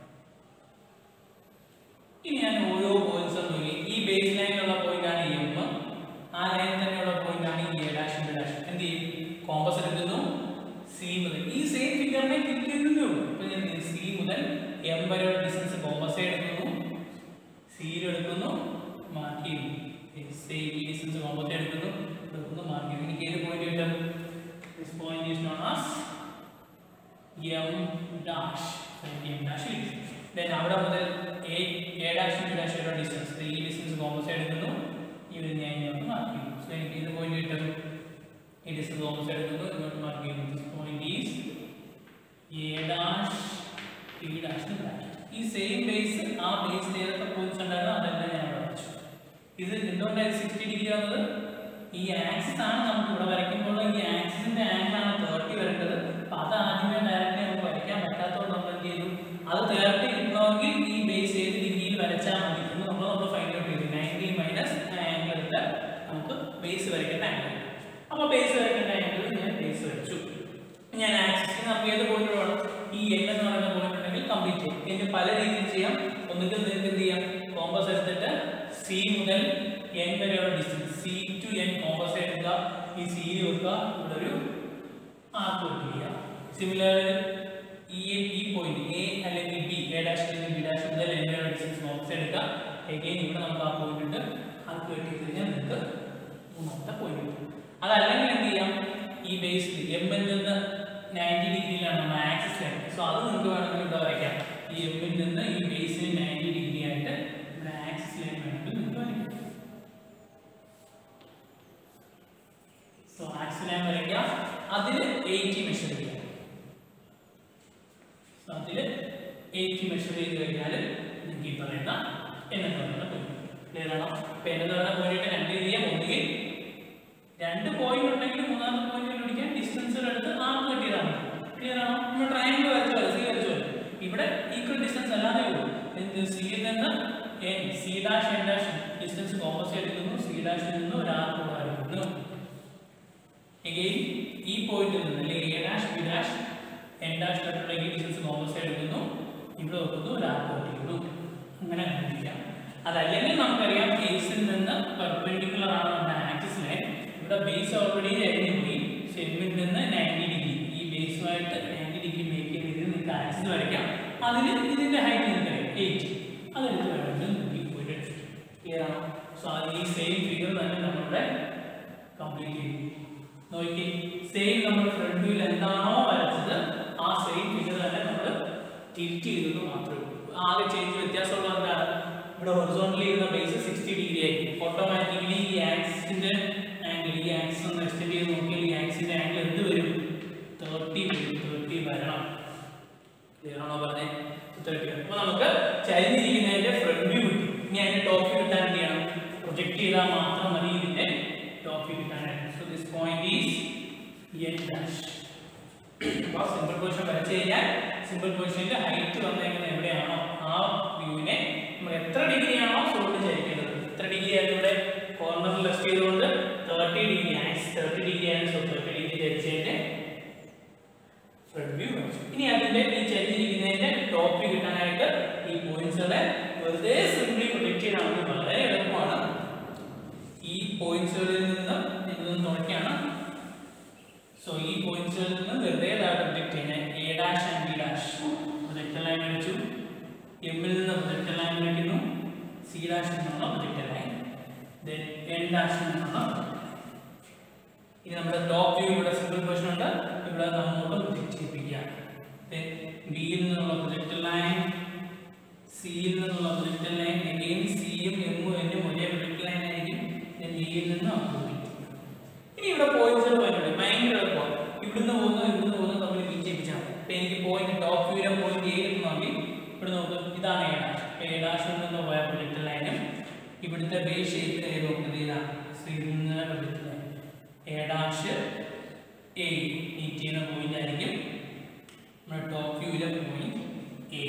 ഇനി ഞാൻ ഓരോ പോയിന്റ്സും നോക്കി ഈ ബേസ് ലൈനിലുള്ള പോയിന്റ് ആണ് എം ആ ലൈൻ തന്നെയുള്ള പോയിന്റ് ആണ് ഈ എ ഡാഷ് ബി ഡാഷ് എന്ത് ചെയ്യും കോമ്പസ് എടുക്കുന്നു സി മുതൽ ഈ സെയിം ഫിഗറിനെ ക്ലിക്ക് ചെയ്യുന്നേ ഉള്ളൂ ഇപ്പൊ ഞാൻ സി മുതൽ എം വരെയുള്ള ഡിസ്റ്റൻസ് കോമ്പസ് എടുക്കുന്നു സിയിൽ എടുക്കുന്നു മാർക്ക് ചെയ്യുന്നു സെയിം ഈ ഡിസ്റ്റൻസ് കോമ്പസ് എടുക്കുന്നു എടുക്കുന്നു മാർക്ക് ചെയ്യുന്നു എനിക്ക് ഏത് പോയിന്റ് കിട്ടും this point is known as M dash M dash then അവിടെ മുതൽ A A dash B dash വരെയുള്ള ഡിസ്റ്റൻസ് ഈ ഡിസ്റ്റൻസ് കോമ്പസ് എടുക്കുന്നു ഇവിടെ ഞാൻ ഇങ്ങോട്ട് മാർക്ക് ചെയ്യുന്നു സോ എനിക്ക് ഇത് പോയിന്റ് കിട്ടും ഈ ഡിസ്റ്റൻസ് കോമ്പസ് എടുക്കുന്നു ഇങ്ങോട്ട് മാർക്ക് ചെയ്യുന്നു this point is A dash B dash ഈ സെയിം ബേസ് ആ ബേസിൽ ഏതൊക്കെ പോയിന്റ്സ് ഉണ്ടായിരുന്നോ അതെല്ലാം ഞാൻ അവിടെ വെച്ചു ഇത് എന്തുകൊണ്ടാണ് സിക്സ്റ്റി ഡിഗ്രി ആവുന്നത് ഈ ആക്സിസ് ആണ് നമുക്ക് ഇവിടെ വരയ്ക്കുമ്പോൾ ഈ ആക്സിസിന്റെ ആംഗിൾ ആണ് തേർട്ടി വരേണ്ടത് അപ്പൊ അത് ആദ്യമേ ഡയറക്റ്റ് നമുക്ക് വരയ്ക്കാൻ പറ്റാത്തതുകൊണ്ട് നമ്മൾ എന്ത് ചെയ്തു അത് തേർട്ടി കിട്ടണമെങ്കിൽ ഈ ബേസ് ഏത് ഡിഗ്രിയിൽ വരച്ചാൽ മതി എന്ന് നമ്മൾ നമ്മൾ ഫൈൻഡ് ഔട്ട് ചെയ്തു നയൻറ്റി മൈനസ് ആംഗിൾ എടുത്താൽ നമുക്ക് ബേസ് വരയ്ക്കേണ്ട ആംഗിൾ അപ്പോൾ ബേസ് വരയ്ക്കേണ്ട ആംഗിൾ ഞാൻ ബേസ് വരച്ചു ഞാൻ ആക്സിസിന് നമുക്ക് ഏത് പോയിന്റ് വേണം ഈ എൻ എന്ന് പറയുന്ന പോയിന്റ് ഉണ്ടെങ്കിൽ കംപ്ലീറ്റ് ചെയ്യും ഇതിന് പല രീതിയിൽ ചെയ്യാം ഒന്നുകിൽ നിങ്ങൾക്ക് എന്ത് ചെയ്യാം കോമ്പസ് എടുത്തിട്ട് സി മുതൽ എൻ വരെയുള്ള distance C to N compass എടുക്കുക ഈ സിയിൽ വെക്കുക ഇവിടെ ഒരു ആർക്ക് വെക്കുക സിമിലർ ഈ ഈ പോയിന്റ് എ അല്ലെങ്കിൽ ബി എ ഡാഷ് അല്ലെങ്കിൽ ബി ഡാഷ് മുതൽ എൻ വരെയുള്ള ഡിസ്റ്റൻസ് കോമ്പസ് എടുക്കുക എഗെയിൻ ഇവിടെ നമുക്ക് ആ പോയിന്റ് ഉണ്ട് ആർക്ക് വെട്ടി കഴിഞ്ഞാൽ നിങ്ങൾക്ക് മൂന്നാമത്തെ പോയിന്റ് കിട്ടും അതല്ലെങ്കിൽ എന്ത് ചെയ്യാം ഈ ബേസിൽ എമ്മിൽ നിന്ന് നയൻറ്റി ഡിഗ്രിയിലാണ് നമ്മുടെ ആക്സിസ് ലൈൻ സോ അത് നിങ്ങൾക്ക് വേണമെങ്കിൽ ഇവിടെ വരയ്ക്കാം ഈ എമ്മിൽ നിന്ന് ഈ ബേസിന് നയൻറ്റി ഡിഗ്രി ആയിട്ട് ഇവിടെ ആക്സിസ് ലൈൻ വേണമെങ്കിൽ നിങ്ങൾക്ക് വരയ്ക്കാം സോ ആക്സിസ് ലൈൻ വരയ്ക്കാം അതിൽ എയ്റ്റി മെഷർ ചെയ്യാം സോ അതിൽ എയ്റ്റി മെഷർ ചെയ്ത് കഴിഞ്ഞാൽ നിങ്ങൾക്ക് ഈ പറയുന്ന എണ്ണം പറയുന്ന പോയിന്റ് ക്ലിയർ ആണോ ഇപ്പൊ എണ്ണം പറയുന്ന പോയിന്റ് രണ്ട് ചെയ്യാം ഒന്നുകിൽ രണ്ട് പോയിന്റ് ഉണ്ടെങ്കിൽ മൂന്നാമത്തെ പോയിന്റ് കണ്ടുപിടിക്കാൻ ഡിസ്റ്റൻസുകൾ എടുത്ത് ആർക്ക് കിട്ടിയതാണ് ക്ലിയർ ആണോ നമ്മൾ ട്രയാങ്കിൾ വരച്ചു സി വരച്ചു ഇവിടെ ഈക്വൽ ഡിസ്റ്റൻസ് അല്ലാതെ ഉള്ളൂ എന്ത് സിയിൽ നിന്ന് N C dash N dash distance opposite എടുക്കുന്നു സി ഡാഷിൽ നിന്ന് ഒരു ആർക്ക് കൂടെ വരയ്ക്കുന്നു എഗെയിൻ ഈ പോയിന്റിൽ നിന്ന് അല്ലെങ്കിൽ A dash B dash N dash തട്ടുള്ള ഈ ഡിസ്റ്റൻസ് ഓപ്പോസിറ്റ് എടുക്കുന്നു ഇവിടെ വെക്കുന്നു ഒരു ആർക്ക് വരയ്ക്കുന്നു അങ്ങനെ കണ്ടുപിടിക്കാം അതല്ലെങ്കിൽ നമുക്കറിയാം ബേസിൽ നിന്ന് പെർപെൻഡിക്കുലർ ആണ് നമ്മുടെ ആക്സിസ് ലൈൻ ഇവിടെ ബേസ് ഓൾറെഡി കഴിഞ്ഞു പോയി ഷെമ്മിൽ നിന്ന് നയൻറ്റി ഡിഗ്രി ഈ ബേസുമായിട്ട് നയൻറ്റി ഡിഗ്രി മേക്ക് ചെയ്ത് ഇതിൽ നിങ്ങൾക്ക് ആക്സിസ് വരയ്ക്കാം അതിൽ ഇതിന്റെ ഹൈറ്റ് നിങ്ങൾക്കറിയാം എയ്റ്റ് അതെടുത്ത് വേണമെങ്കിൽ നിങ്ങൾക്ക് ഈ പോയിന്റ് എടുത്തിട്ട് ക്ലിയർ ആണോ സോ അത് ഈ സെയിം ഫിഗർ തന്നെ നമ്മളിവിടെ കംപ്ലീറ്റ് ചെയ്തു നോക്കി സെയിം നമ്മൾ ഫ്രണ്ട് വ്യൂവിൽ എന്താണോ വരച്ചത് ആ സെയിം ഫിഗർ തന്നെ നമ്മൾ ടിൽറ്റ് ചെയ്തത് മാത്രമേ ഉള്ളൂ ആകെ ചേഞ്ച് വ്യത്യാസമുള്ള എന്താണ് ഇവിടെ ഹൊറിസോണ്ടലി ഇരുന്ന ബേസ് സിക്സ്റ്റി ഡിഗ്രി ആയിരിക്കും ഓട്ടോമാറ്റിക്കലി ഈ ആക്സിന്റെ ആംഗിൾ ഈ ആക്സിസ് ഒന്ന് എക്സ്റ്റെൻഡ് ചെയ്ത് നോക്കിയാൽ ഈ ആക്സിന്റെ ആംഗിൾ എന്ത് വരും തേർട്ടി വരും തേർട്ടി വരണം ക്ലിയർ ആണോ പറഞ്ഞേ തേർട്ടി അപ്പോൾ നമുക്ക് ചരിഞ്ഞിരിക്കുന്നതിന്റെ ഫ്രണ്ട് വ്യൂ കിട്ടി ഇനി അതിന്റെ ടോപ്പ് വ്യൂ കിട്ടാൻ എന്ത് ചെയ്യണം പ്രൊജക്ട് ചെയ്താൽ മാത്രം മതി ഇതിന്റെ ടോപ്പ് വ്യൂ കിട്ടാനായിട്ട് so this point is N dash അപ്പോൾ സിമ്പിൾ പൊസിഷൻ വരച്ചു കഴിഞ്ഞാൽ സിമ്പിൾ പൊസിഷനിൽ ഹൈറ്റ് വന്നേക്കുന്നത് എവിടെയാണോ ആ വ്യൂവിനെ നമ്മൾ എത്ര ഡിഗ്രി ആണോ സോൾവ് ചെയ്യേണ്ടത് എത്ര ഡിഗ്രി ആയിരുന്നു ഇവിടെ കോർണറിൽ ലെഫ്റ്റ് ചെയ്തുകൊണ്ട് thirty degree axis thirty degree ആണ് സോ തേർട്ടി ഡിഗ്രി ധരിച്ചതിന്റെ ഫ്രണ്ട് വ്യൂ വരച്ചു ഇനി അതിന്റെ ഈ ചരിഞ്ഞിരിക്കുന്നതിന്റെ ടോപ്പ് വ്യൂ കിട്ടാനായിട്ട് ഈ പോയിന്റ്സുകളെ വെറുതെ സിംപ്ലി പ്രൊജക്ട് ചെയ്യാനാണെങ്കിൽ വളരെ എളുപ്പമാണ് ഈ പോയിന്റ്സുകളിൽ നിന്ന് ഇതൊന്നും നോക്കിയാണ് സോ ഈ പോയിന്റ്സുകളിൽ നിന്ന് വെറുതെ പ്രൊജക്ട് ചെയ്യുന്നത് A dash and B dash project line വരച്ചു എമ്മിൽ നിന്ന് പ്രൊജക്ട് ലൈൻ വരയ്ക്കുന്നു സി ഡാഷിൽ നിന്നുള്ള പ്രൊജക്ട് ലൈൻ ദെൻ എൻ ഡാഷിൽ നിന്നുള്ള ഇനി നമ്മുടെ ടോപ്പ് വ്യൂ ഇവിടെ സിംഗിൾ പൊസിഷൻ ഉണ്ട് ഇവിടെ നമ്മോട് പ്രൊജക്ട് ചെയ്യിപ്പിക്കുക ബിയിൽ നിന്നുള്ള പ്രൊജക്ട് ലൈൻ സിയിൽ നിന്നുള്ള പ്രൊജക്ട് ലൈൻ എഗെയിൻ സിയും എമ്മും എന്നും ഒരേ പ്രൊജക്ട് ലൈൻ ആയിരിക്കും ഡിയിൽ നിന്ന് അപ്രൂവ് ഇനി ഇവിടെ പോയിന്റ്സുകൾ വരുന്നുണ്ട് ഭയങ്കര എളുപ്പമാണ് ഇവിടുന്ന് പോകുന്നു ഇവിടുന്ന് പോകുന്നു തമ്മിൽ മീറ്റ് ചെയ്യിപ്പിച്ചാൽ മതി ഇപ്പൊ എനിക്ക് പോയിന്റ് ടോപ്പ് വ്യൂവിലെ പോയിന്റ് എ കിട്ടണമെങ്കിൽ ഇവിടെ നോക്ക് ഇതാണ് എ ഡാഷ് എ ഡാഷിൽ നിന്ന് പോയ പ്രൊജക്ട് ലൈനും ഇവിടുത്തെ ബേസ് ഷേപ്പിൽ ഏത് നോക്കുന്നത് ഇതാണ് ഇതിൽ നിന്ന് project line A dash A meet ചെയ്യുന്ന പോയിന്റ് ആയിരിക്കും നമ്മുടെ ടോപ്പ് വ്യൂവിലെ പോയിന്റ് എ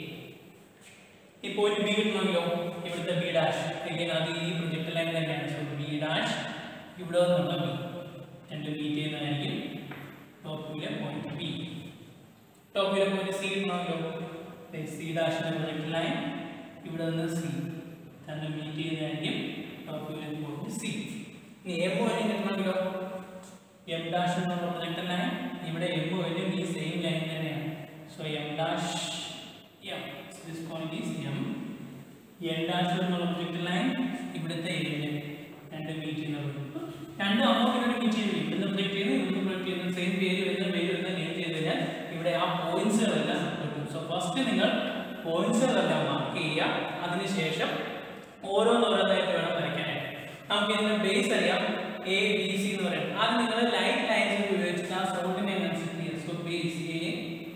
ഈ പോയിന്റ് ബി കിട്ടണമെങ്കിലോ ഇവിടുത്തെ ബി ഡാഷ് again അത് ഈ പ്രൊജക്ട് ലൈൻ തന്നെയാണ് സോ ബി ഡാഷ് ഇവിടെ നിന്നുള്ള ബി രണ്ട് മീറ്റ് ചെയ്യുന്നതായിരിക്കും ടോപ്പ് വ്യൂവിലെ പോയിന്റ് ബി ടോപ്പ് വ്യൂവിലെ പോയിന്റ് സി കിട്ടണമെങ്കിലോ സി ഡാഷിന്റെ പ്രൊജക്ട് ലൈൻ ഇവിടെ നിന്ന് സി രണ്ട് മീറ്റ് ചെയ്യുന്നതായിരിക്കും ടോപ്പ് വ്യൂവിലെ പോയിന്റ് സി ഇനി എം പോയിന്റ് കിട്ടണമെങ്കിലോ എം ഡാഷ് എന്നുള്ള പ്രൊജക്ട് ലൈൻ ഇവിടെ എം പോയിന്റും ഈ സെയിം ലൈൻ തന്നെയാണ് so M dash M this point is M N dash എന്നുള്ള പ്രൊജക്ട് ലൈൻ ഇവിടുത്തെ ഏരിയ രണ്ട് മീറ്റ് ചെയ്യുന്ന point. രണ്ടും അങ്ങോട്ട് ഇങ്ങോട്ട് മീറ്റ് ചെയ്ത് ഇവിടുന്ന് പ്രൊജക്ട് ചെയ്യുന്നു ഇവിടുന്ന് പ്രൊജക്ട് ചെയ്യുന്നു സെയിം പേര് വരുന്ന പേര് വരുന്ന നെയിം ചെയ്ത് കഴിഞ്ഞാൽ ഇവിടെ ആ പോയിന്റ്സുകളെല്ലാം കിട്ടും സോ ഫസ്റ്റ് നിങ്ങൾ പോയിന്റ്സുകളെല്ലാം മാർക്ക് ചെയ്യുക അതിനുശേഷം ഓരോന്നോരോന്നായിട്ട് വേണം വരയ്ക്കാനായിട്ട് നമുക്ക് ഇതിന്റെ ബേസ് അറിയാം എ ബി സി എന്ന് പറയും അത് നിങ്ങൾ ലൈറ്റ് ലൈൻസ് ഉപയോഗിച്ചിട്ട് ആ സോട്ടിനെ കൺസിഡർ ചെയ്യുക so base A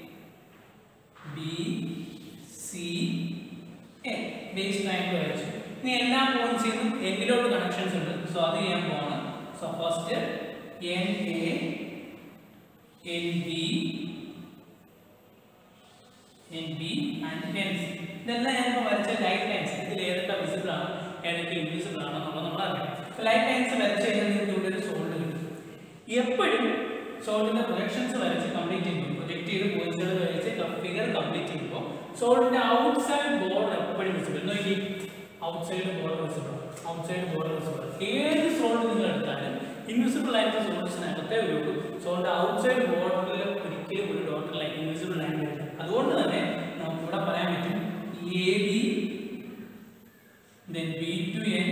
B C A base line വരച്ചു ഇനി എല്ലാ പോയിന്റ്സിനും എന്നിലോട്ട് കണക്ഷൻസ് ഉണ്ട് സോ അത് ചെയ്യാൻ പോവാണ് so first N A N B N B and N C ഇതെല്ലാം ഞാൻ വരച്ച ലൈറ്റ് ലൈൻസ് ഇതിൽ ഏതൊക്കെ വിസിബിൾ ആണ് ഏതൊക്കെ ഇൻവിസിബിൾ ആണ് എന്നുള്ളത് നമ്മൾ അറിയാം ലൈറ്റ് ലൈൻസ് വരച്ച് കഴിഞ്ഞാൽ നിങ്ങൾക്ക് ഇവിടെ ഒരു സോൾഡ് കിട്ടും എപ്പോഴും സോൾഡിന്റെ പ്രൊജക്ഷൻസ് വരച്ച് കംപ്ലീറ്റ് ചെയ്യുമ്പോൾ പ്രൊജക്ട് ചെയ്ത് പോയിന്റുകൾ വരച്ച് ഫിഗർ കംപ്ലീറ്റ് ചെയ്യുമ്പോൾ സോൾഡിന്റെ ഔട്ട്സൈഡ് ബോർഡർ എപ്പോഴും വിസിബിൾ നോക്കി outside border visible outside border visible ഏത് സോൾഡ് നിങ്ങൾ എടുത്താലും ഇൻവിസിബിൾ ആയിട്ട് സോൾഡ്സിനകത്തേ വരുള്ളൂ സോൾഡ് ഔട്ട്സൈഡ് ബോർഡറിൽ ഒരിക്കലും ഒരു ഡോട്ടർ ലൈൻ ഇൻവിസിബിൾ ലൈൻ വരില്ല അതുകൊണ്ട് തന്നെ നമുക്ക് ഇവിടെ പറയാൻ പറ്റും A B then B to N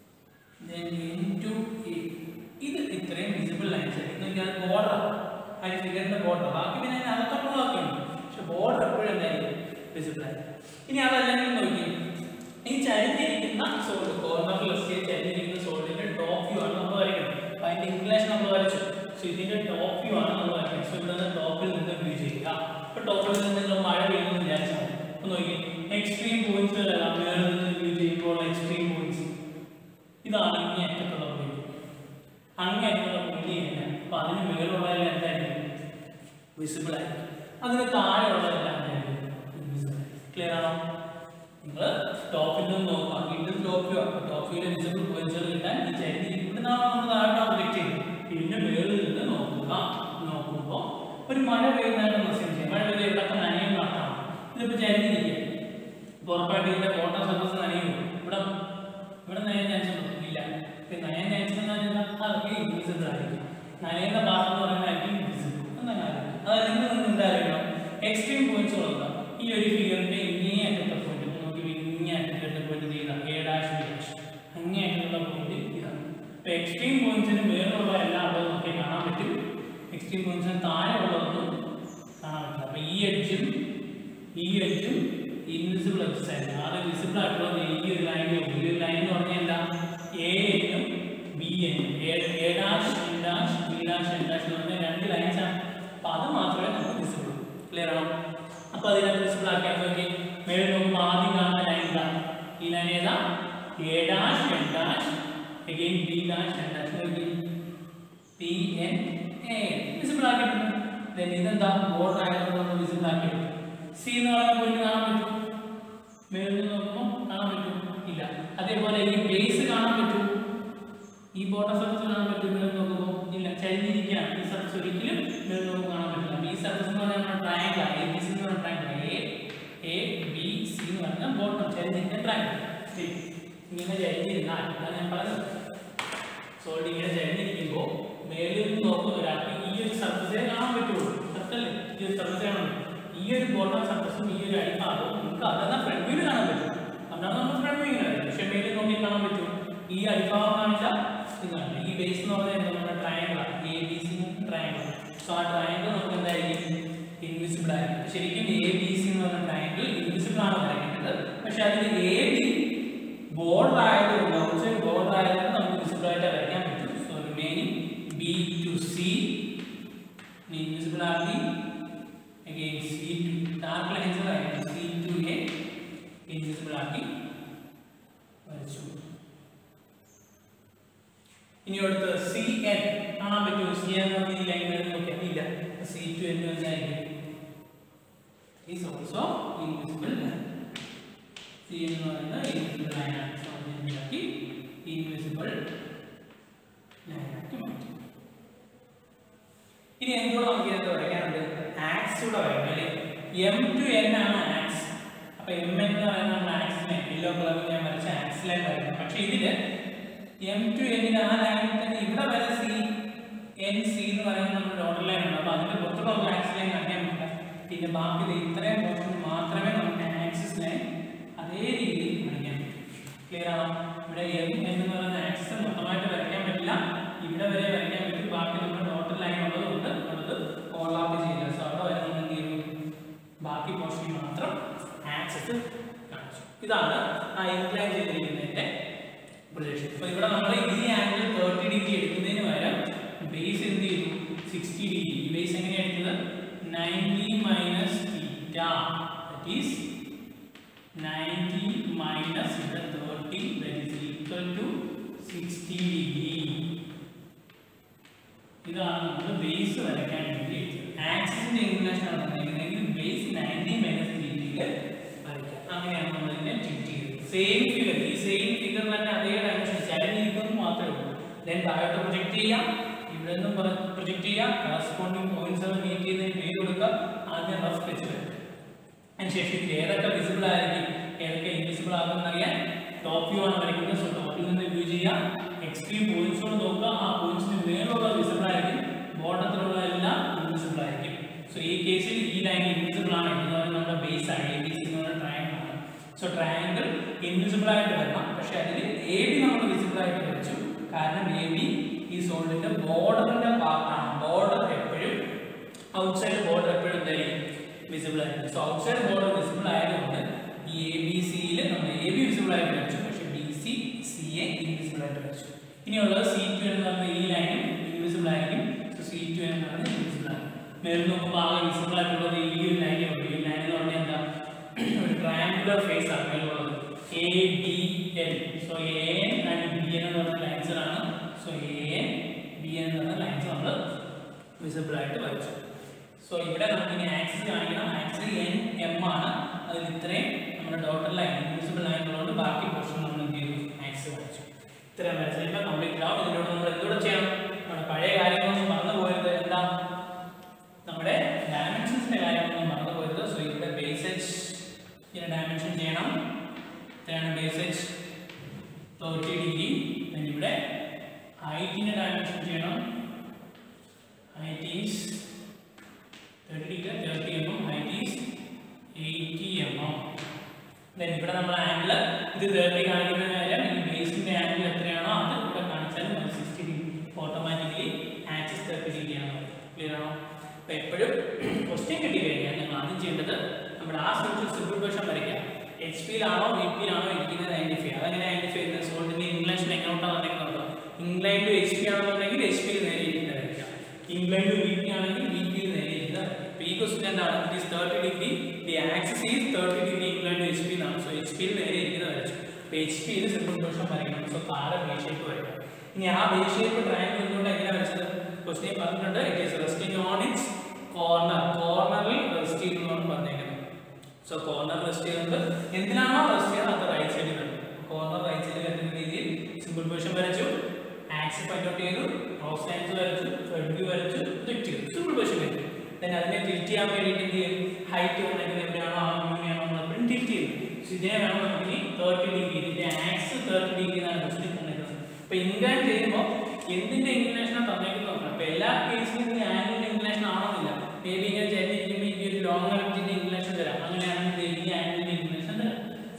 then N to A ഇത് ഇത്രയും വിസിബിൾ ലൈൻസ് ആയിരിക്കും നോക്കിയാൽ ബോർഡർ അതിന് ഫിഗറിന്റെ ബോർഡർ ബാക്കി പിന്നെ അതിന് അകത്തുള്ളതൊക്കെ ഉണ്ട് പക്ഷെ ബോർഡർ എപ്പോഴും എന്തായിരിക്കും വിസിബിൾ ആയിരിക്കും ഇനി അതല്ലെങ്കിൽ നോക്കി ഈ ചരിഞ്ഞിരിക്കുന്ന സോൾഡ് കോർണറിൽ ചരിഞ്ഞിരിക്കുന്ന സോൾഡിന്റെ ടോപ്പ് വ്യൂ ആണ് നമ്മൾ വരയ്ക്കുന്നത് അപ്പൊ അതിന്റെ ഇംഗ്ലീഷ് നമ്മൾ വരച്ചു സോ ഇതിന്റെ ടോപ്പ് വ്യൂ ആണ് നമ്മൾ വരയ്ക്കുന്നത് സോ ഇവിടെ നിന്ന് ടോപ്പിൽ നിന്ന് വ്യൂ ചെയ്യുക അപ്പൊ ടോപ്പിൽ നിന്ന് നിങ്ങൾ മഴ പെയ്യുന്നു വിചാരിച്ചാൽ മതി അപ്പൊ നോക്കി എക്സ്ട്രീം പോയിന്റ്സുകളെല്ലാം മേളിൽ നിന്ന് വ്യൂ ചെയ്യുമ്പോൾ എക്സ്ട്രീം പോയിന്റ്സ് ഇതാണ് ഇനി അറ്റത്തുള്ള പോയിന്റ് അങ്ങേയറ്റത്തുള്ള പോയിന്റ് ചെയ്യുന്നത് അപ്പൊ അതിന് മുകളിലുള്ളതെല്ലാം എന്തായിരിക്കും വിസിബിൾ ആയിരിക്കും അതിന് താഴെയുള്ളതെല്ലാം എന്തായിരിക്കും ഇൻവിസിബിൾ ക്ലിയർ ആണോ നിങ്ങൾ ടോപ്പിൽ നിന്ന് നോക്കുക വീണ്ടും ടോപ്പ് വ്യൂ ടോപ്പ് വ്യൂവിലെ വിസിബിൾ പോയിന്റ്സുകൾ കിട്ടാൻ ഈ ചരിഞ്ഞിരിക്കുന്നത് നമ്മൾ താഴെ ഒബ്ജക്റ്റ് ചെയ്യും പിന്നെ മുകളിൽ നിന്ന് നോക്കുക നോക്കുമ്പോൾ ഒരു മഴ പെയ്യുന്നതായിട്ട് മെസ്സേജ് ചെയ്യും മഴ പെയ്ത് ഇവിടൊക്കെ നനയും നടത്തണം ഇതിപ്പോൾ ചരിഞ്ഞിരിക്കുക ഇപ്പോൾ ഉറപ്പായിട്ട് ഇതിന്റെ ഫോട്ടോ സർവീസ് നനയും ഇവിടെ ഇവിടെ നനയാൻ ചാൻസ് ഉണ്ടോ ഇല്ല ഇപ്പൊ നനയാൻ ചാൻസ് എന്ന് പറഞ്ഞാൽ അതൊക്കെ ഇൻവിസിബിൾ ആയിരിക്കും നനയുന്ന ഭാഗം എന്ന് പറയുന്നതായിരിക്കും ഇൻവിസിബിൾ എന്നങ്ങനെ ആയിരിക്കും അതായത് നിങ്ങൾ നിന്ന് എന്തായിരിക്കണം എക്സ്ട്രീം പോയിന്റ്സ് കൊടുക്കുക ഈ ഒരു ഫിഗറിന്റെ ഇങ്ങേ അറ്റത്തെ പോയിന്റ് നോക്കി ഇങ്ങേ അറ്റത്തെ പോയിന്റ് ചെയ്ത എ ഡാഷ് ബി ഡാഷ് അങ്ങേ അറ്റത്തുള്ള പോയിന്റ് ഇതാണ് ഇപ്പൊ എക്സ്ട്രീം പോയിന്റ്സിന് മേലുള്ള എല്ലാ അളവും നമുക്ക് കാണാൻ പറ്റും എക്സ്ട്രീം പോയിന്റ്സിന് താഴെ ഉള്ളതൊന്നും കാണാൻ പറ്റില്ല അപ്പൊ ഈ എഡ്ജും ഈ എഡ്ജും ഇൻവിസിബിൾ എഡ്ജസ് ആയിരുന്നു അത് വിസിബിൾ ആയിട്ടുള്ളത് ഈ ഒരു ലൈനേ ഉള്ളൂ ഈ ഒരു ലൈൻ എന്ന് പറഞ്ഞാൽ എന്താ എ എന്നും ബി എന്നും A dash N dash B dash N dash എന്ന് പറഞ്ഞ രണ്ട് ലൈൻസ് ആണ് അപ്പൊ അത് മാത്രമേ നമുക്ക് വിസിബിൾ ക്ലിയർ ആണോ അപ്പൊ അതിനകത്ത് വിസിബിൾ ആക്കിയാൽ നോക്കി മേളിൽ നോക്കുമ്പോൾ ആദ്യം കാണുന്ന ലൈൻ ഇതാണ് ഈ ലൈൻ ഏതാ A dash N dash again B dash N dash നോക്കി പി എൻ എ വിസിബിൾ ആക്കിയിട്ടുണ്ട് then ഇതെന്താ ബോർഡർ ആയതുകൊണ്ട് നമ്മൾ വിസിബിൾ ആക്കിയിട്ടുണ്ട് സി എന്ന് പറയുന്ന പോയിന്റ് കാണാൻ പറ്റും മേളിൽ നിന്ന് നോക്കുമ്പോൾ കാണാൻ പറ്റും ഇല്ല അതേപോലെ ഈ ബേസ് കാണാൻ പറ്റും ഈ ബോട്ടം സർഫസ് കാണാൻ പറ്റും മേളിൽ നോക്കുമ്പോൾ ഇല്ല ചരിഞ്ഞിരിക്കുകയാണ് ഈ സർഫസ് ഒരിക്കലും മേളിൽ നോക്കുമ്പോൾ കാണാൻ പറ്റില്ല അപ്പൊ ഈ സർഫസ് എന്ന് പറഞ്ഞാൽ നമ്മുടെ ട്രയാങ്കിൾ എ ബി സി എന്ന് പറഞ്ഞ triangle A A B C എന്ന് പറഞ്ഞ ബോട്ടം ചരിഞ്ഞിരിക്കുന്ന ട്രയാങ്കിൾ ഇങ്ങനെ ചരിഞ്ഞിരുന്നാൽ അതാണ് ഞാൻ പറഞ്ഞത് സോൾഡ് ഇങ്ങനെ ചരിഞ്ഞിരിക്കുമ്പോൾ മേളിൽ നിന്ന് നോക്കുന്ന ഒരാൾക്ക് ഈ ഒരു സർഫസേ കാണാൻ പറ്റുള്ളൂ സത്യല്ലേ ഈ ഒരു സർഫസേ കാണാൻ പറ്റും ഈ ഒരു ബോട്ടം സർഫസും ഈ ഒരു അടിഭാഗവും നമുക്ക് അതെന്നാ ഫ്രണ്ട് വ്യൂ കാണാൻ പറ്റും അതാണ് നമ്മൾ ഫ്രണ്ട് വ്യൂ കാണാൻ പക്ഷെ മേളിൽ നോക്കി കാണാൻ പറ്റും ഈ അടിഭാഗം കാണിച്ചാൽ ഇതാണ് ഈ ബേസ് എന്ന് പറഞ്ഞാൽ എന്താ നമ്മുടെ triangle A B C triangle so ആ ട്രയാങ്കിൾ നമുക്ക് എന്തായിരിക്കും ഇൻവിസിബിൾ ആയിരിക്കും ശരിക്കും എ ബി സി എന്ന് പറഞ്ഞ ട്രയാങ്കിൾ ഇൻവിസിബിൾ ആണ് വരയ്ക്കേണ്ടത് പക്ഷെ അതിൽ എ ബി ബോർഡർ ആയതുകൊണ്ട് ഔട്ട്സൈഡ് ബോർഡർ ആയതുകൊണ്ട് നമുക്ക് വിസിബിൾ ആയിട്ട് വരയ്ക്കാൻ പറ്റും so remaining B to C invisible ആക്കി again C to dark lines ആയിരുന്നു C to A invisible ആക്കി വരച്ചു ഇനി അടുത്ത് സി എൻ കാണാൻ പറ്റുമോ സി എൻ എന്ന് ഈ ലൈൻ വരുന്ന നോക്കിയാൽ ഇല്ല സി ടു എൻ എന്തായിരിക്കും is also invisible line C എന്ന് പറയുന്നത് ഇൻവിസിബിൾ ലൈൻ ആണ് സോ അതിനാക്കി ഇൻവിസിബിൾ ലൈൻ ആക്കി മാറ്റി ഇനി എന്തുകൂടെ നമുക്ക് ഇതിനകത്ത് വരയ്ക്കാനുണ്ട് ആക്സ് കൂടെ വരയ്ക്കണം അല്ലേ എം ടു എൻ ആണ് ആക്സ് അപ്പൊ എം എൻ എന്ന് പറയുന്ന നമ്മുടെ ആക്സിനെ യെല്ലോ കളറിൽ ഞാൻ വരച്ച ആക്സ് ലൈൻ വരയ്ക്കണം പക്ഷെ ഇതില് എം ടു എന്നിന് ആ ലൈനിൽ തന്നെ ഇവിടെ വരെ സി എൻ സി എന്ന് പറയുന്ന നമ്മുടെ ഡോട്ടർ ലൈൻ ഉണ്ട് അപ്പൊ അതിന്റെ പുറത്തുള്ള ഒരു ആക്സ് ലൈൻ വരയ്ക്കാൻ പറ്റില്ല പിന്നെ ബാക്കി ദേ ഇത്രയും പോർഷൻ മാത്രമേ നമുക്ക് ആക്സിസ് ലൈൻ അതേ രീതിയിൽ വരയ്ക്കാൻ പറ്റൂ ക്ലിയർ ആണോ ഇവിടെ എം എന്ന് പറയുന്ന ആക്സിസ് മൊത്തമായിട്ട് വരയ്ക്കാൻ പറ്റില്ല ഇവിടെ വരെ വരയ്ക്കാൻ പറ്റും ബാക്കി നമ്മുടെ ഡോട്ടർ ലൈൻ ഉള്ളതുകൊണ്ട് നമ്മളത് ഓവർലാപ്പ് ചെയ്യില്ല സോ അവിടെ വരെ നമ്മൾ എന്ത് ചെയ്യും ബാക്കി പോർഷൻ മാത്രം ആക്സസ് കാണിച്ചു ഇതാണ് ആ ഇൻക്ലൈൻ ചെയ്തിരിക്കുന്നതിന്റെ പ്രൊജക്ഷൻ അപ്പൊ ഇവിടെ നമ്മൾ ഈ ആംഗിൾ തേർട്ടി ഡിഗ്രി എടുക്കുന്നതിന് പകരം ബേസ് എന്ത് ചെയ്തു സിക്സ്റ്റി ഡിഗ്രി ഈ ബേസ് എങ്ങനെയാണ് എടുത്തത് ninety minus theta that is ninety minus ഇവിടെ thirty that is equal to sixty degree ഇതാണ് നമ്മൾ ബേസ് വരയ്ക്കാൻ വേണ്ടി ആക്സിന്റെ ഇംഗ്ലീഷ് ആണ് തന്നിരിക്കുന്നതെങ്കിൽ ബേസ് നയൻറ്റി മൈനസ് ഡിഗ്രിയിൽ വരയ്ക്കാം അങ്ങനെയാണ് നമ്മൾ ഇതിനെ ട്രീറ്റ് ചെയ്തത് സെയിം ഫിഗർ ഈ സെയിം ഫിഗർ തന്നെ അതേ ഡയമെൻഷൻ ചരിഞ്ഞിരിക്കുന്നു മാത്രമേ ഉള്ളൂ ദെൻ താഴോട്ട് പ്രൊജക്ട് ചെയ്യാം ഇവിടെ നിന്നും പ്രൊജക്ട് ചെയ്യാം കറസ്പോണ്ടിങ് പോയിന്റ്സ് മീറ്റ് ചെയ്യുന്നതിന് പേര് കൊടുക്കുക ആദ്യം റഫ് സ്കെച്ച് വരയ്ക്കുക അതിനുശേഷം ഇതിൽ ഏതൊക്കെ വിസിബിൾ ആയിരിക്കും ഏതൊക്കെ ഇൻവിസിബിൾ ആകുമെന്ന് അറിയാൻ ടോപ്പ് വ്യൂ ആണ് വരയ്ക്കുന്നത് സോ ടോപ്പിൽ നിന്ന് വ്യൂ ചെയ്യാം എക്സ്ട്രീം പോയിന്റ്സുകൾ നോക്കുക ആ പോയിന്റ്സിന് മേലുള്ള വിസിബിൾ ആയിരിക്കും ബോട്ടത്തിലുള്ള എല്ലാം ഇൻവിസിബിൾ ആയിരിക്കും സോ ഈ കേസിൽ ഈ ലൈൻ ഇൻവിസിബിൾ ആണ് എന്ന് പറയുന്നത് നമ്മുടെ ബേസ് ആണ് എ ബി സി എന്ന് പറയുന്ന ട്രയാങ്കിൾ ആണ് സോ ട്രയാങ്കിൾ ഇൻവിസിബിൾ ആയിട്ട് വരണം പക്ഷെ അതിൽ എ ബി നമ്മൾ വിസിബിൾ ആയിട്ട് വരച്ചു കാരണം എ ബി ഈ സോളിന്റെ ബോർഡറിന്റെ പാർട്ടാണ് ബോർഡർ എപ്പോഴും ഔട്ട്സൈഡ് ബോർഡർ എപ്പോഴും എന്തായിരിക്കും വിസിബിൾ ആയിരിക്കും സോ ഔട്ട്സൈഡ് ബോർഡർ വിസിബിൾ ആയതുകൊണ്ട് ഈ എ ബി സിയിൽ നമ്മൾ എ ബി വിസിബിൾ ആയിട്ട് വരച്ചു പക്ഷെ B C C A invisible ആയിട്ട് വരച്ചു ഇനിയുള്ളത് സി ടു എന്ന് പറയുന്ന ഈ ലൈനും ഇൻവിസിബിൾ ആയിരിക്കും സോ സി ടു എന്ന് പറയുന്നത് ഇൻവിസിബിൾ ആണ് മേളിൽ നോക്കുമ്പോൾ ആകെ വിസിബിൾ ആയിട്ടുള്ളത് ഈ ഒരു ലൈനേ ഉള്ളൂ ഈ ലൈൻ എന്ന് പറഞ്ഞാൽ എന്താ ഒരു ട്രയാങ്കുലർ ഫേസ് ആണ് മേലുള്ളത് A B L so A N and B N എന്ന് പറഞ്ഞ ലൈൻസിലാണ് so A N B N എന്ന് പറഞ്ഞ ലൈൻസ് നമ്മൾ വിസിബിൾ ആയിട്ട് വരച്ചു സോ ഇവിടെ നമുക്ക് ഇനി ആക്സിസ് കാണിക്കണം ആക്സിസ് എൻ എം ആണ് അതിൽ ഇത്രയും നമ്മുടെ ഡോട്ടർ ലൈൻ ഇൻവിസിബിൾ ലൈൻ ഉള്ളതുകൊണ്ട് ബാക്കി പോർഷൻ നമ്മൾ എന്ത് ചെയ്തു ആക്സിസ് വരച്ചു ഇത്രയും വരച്ചു കഴിയുമ്പോൾ കംപ്ലീറ്റ് ആവും ഇതിലൂടെ നമ്മൾ എന്തുകൂടെ ചെയ്യണം നമ്മുടെ പഴയ കാര്യങ്ങളൊന്നും മറന്നു പോയത് എന്താ നമ്മുടെ ഡയമെൻഷൻസിന്റെ കാര്യങ്ങളൊന്നും മറന്നു പോയത് സോ ഇവിടെ ബേസ് എച്ച് ഇതിന്റെ ഡയമെൻഷൻ ചെയ്യണം ഇത്രയാണ് ബേസ് എച്ച് തേർട്ടി ഡിഗ്രി ഇവിടെ ഹൈറ്റിന്റെ ഡയമെൻഷൻ ചെയ്യണം height is thirty degree thirty M M height is eighty M M then ഇവിടെ നമ്മൾ ആംഗിൾ ഇത് തേർട്ടി കാണിക്കുന്ന കാര്യം ഈ ബേസിന്റെ ആംഗിൾ എത്രയാണോ അത് ഇവിടെ കാണിച്ചാലും അത് sixty degree automatically axis thirty degree ആണ് ക്ലിയർ ആണോ അപ്പൊ എപ്പോഴും ക്വസ്റ്റ്യൻ കിട്ടി കഴിഞ്ഞാൽ നിങ്ങൾ ആദ്യം ചെയ്യേണ്ടത് നമ്മുടെ ആ സിമ്പിൾ സിമ്പിൾ വേർഷൻ വരയ്ക്കുക എച്ച് പിയിലാണോ വി പിയിലാണോ ഇരിക്കുന്നത് ഐഡന്റിഫൈ അതെങ്ങനെ ഐഡന്റിഫൈ ചെയ്യുന്നത് സോൾട്ടിന്റെ ഇംഗ്ലീഷിൽ എങ്ങോട്ടാണെന്നുണ്ടെങ്കിൽ നോക്കാം ഇംഗ്ലൈൻ ടു എച്ച് പി ആണെന്നുണ്ടെങ്കിൽ എച്ച് പിയിൽ നേരെ ഇരിക്കുന്നത് വരയ്ക്കുക ഇംഗ്ലൈൻ ടു വി പി ആണെങ്കിൽ വി പിയിൽ നേരെ ഇരിക്കുന്നത് അപ്പൊ ഈ ക്വസ്റ്റ്യൻ എന്താണ് it is thirty degree the axis is thirty degree inclined to H P എന്നാണ് സോ എച്ച് പിയിൽ നേരെ ഇരിക്കുന്നത് വരച്ചു അപ്പൊ എച്ച് പിയിൽ സിമ്പിൾ വേർഷൻ വരയ്ക്കണം സോ താഴെ ബേ ഷേപ്പ് വരയ്ക്കണം ഇനി ആ ബേ ഷേപ്പ് ട്രയാങ്കിൾ എന്തുകൊണ്ട് എങ്ങനെ വരച്ചത് ക്വസ്റ്റ്യൻ പറഞ്ഞിട്ടുണ്ട് it is resting on its corner കോർണറിൽ റെസ്റ്റ് ചെയ്യുന്നതാണ് പറഞ്ഞേക്കുന്നത് സോ കോർണർ റെസ്റ്റ് ചെയ്യുന്നത് എന്തിനാണോ റെസ്റ്റ് ചെയ്യുന്നത് അത് റൈറ്റ് സൈഡിൽ വരും കോർണർ റൈറ്റ് സൈഡിൽ വരുന്ന രീതിയിൽ സിമ്പിൾ പൊസിഷൻ വരച്ചു ആക്സിസ് ഫൈൻഡ് ഔട്ട് ചെയ്തു ക്രോസ് ലൈൻസ് വരച്ചു ഫ്രണ്ട് വ്യൂ വരച്ചു റിജക്ട് ചെയ്തു സിമ്പിൾ പൊസിഷൻ വരും ദെൻ അതിനെ ടിൽറ്റ് ചെയ്യാൻ വേണ്ടിയിട്ട് എന്ത് ചെയ്യും ഹൈറ്റ് വന്നിട്ട് എവിടെയാണോ ആ മൂന്നെയാണോ നമ്മൾ എപ്പോഴും ടിൽറ്റ് ചെയ്യും സോ ഇതിനെ വേണം നമുക്ക് തേർട്ടി ഡിഗ്രി ഇതിന്റെ ആക്സിസ് തേർട്ടി ഡിഗ്രി എന്നാണ് ക്വസ്റ്റിൽ തന്നിട്ടുള്ളത് അപ്പൊ ഇൻക്ലൈൻ ചെയ്യുമ്പോൾ എന്തിന്റെ ഇൻക്ലിനേഷനാണ് തന്നേക്കുന്നത് നോക്കണം അപ്പൊ എല്ലാ കേസിലും ഇതിന് ആംഗിളിന്റെ ഇൻക്ലിനേഷൻ ആണെന്നില്ല മേ ബി ഇങ്ങനെ ചെരിഞ്ഞിരിക്കുമ്പോൾ ഈ ഒരു ലോങ് ആംഗിളിന്റെ ഇൻക്ലിനേഷൻ തരാം അങ്ങനെയാണെങ്കിൽ ഈ ആംഗിളിന്റെ ഇൻക്ലിനേഷൻ തരാം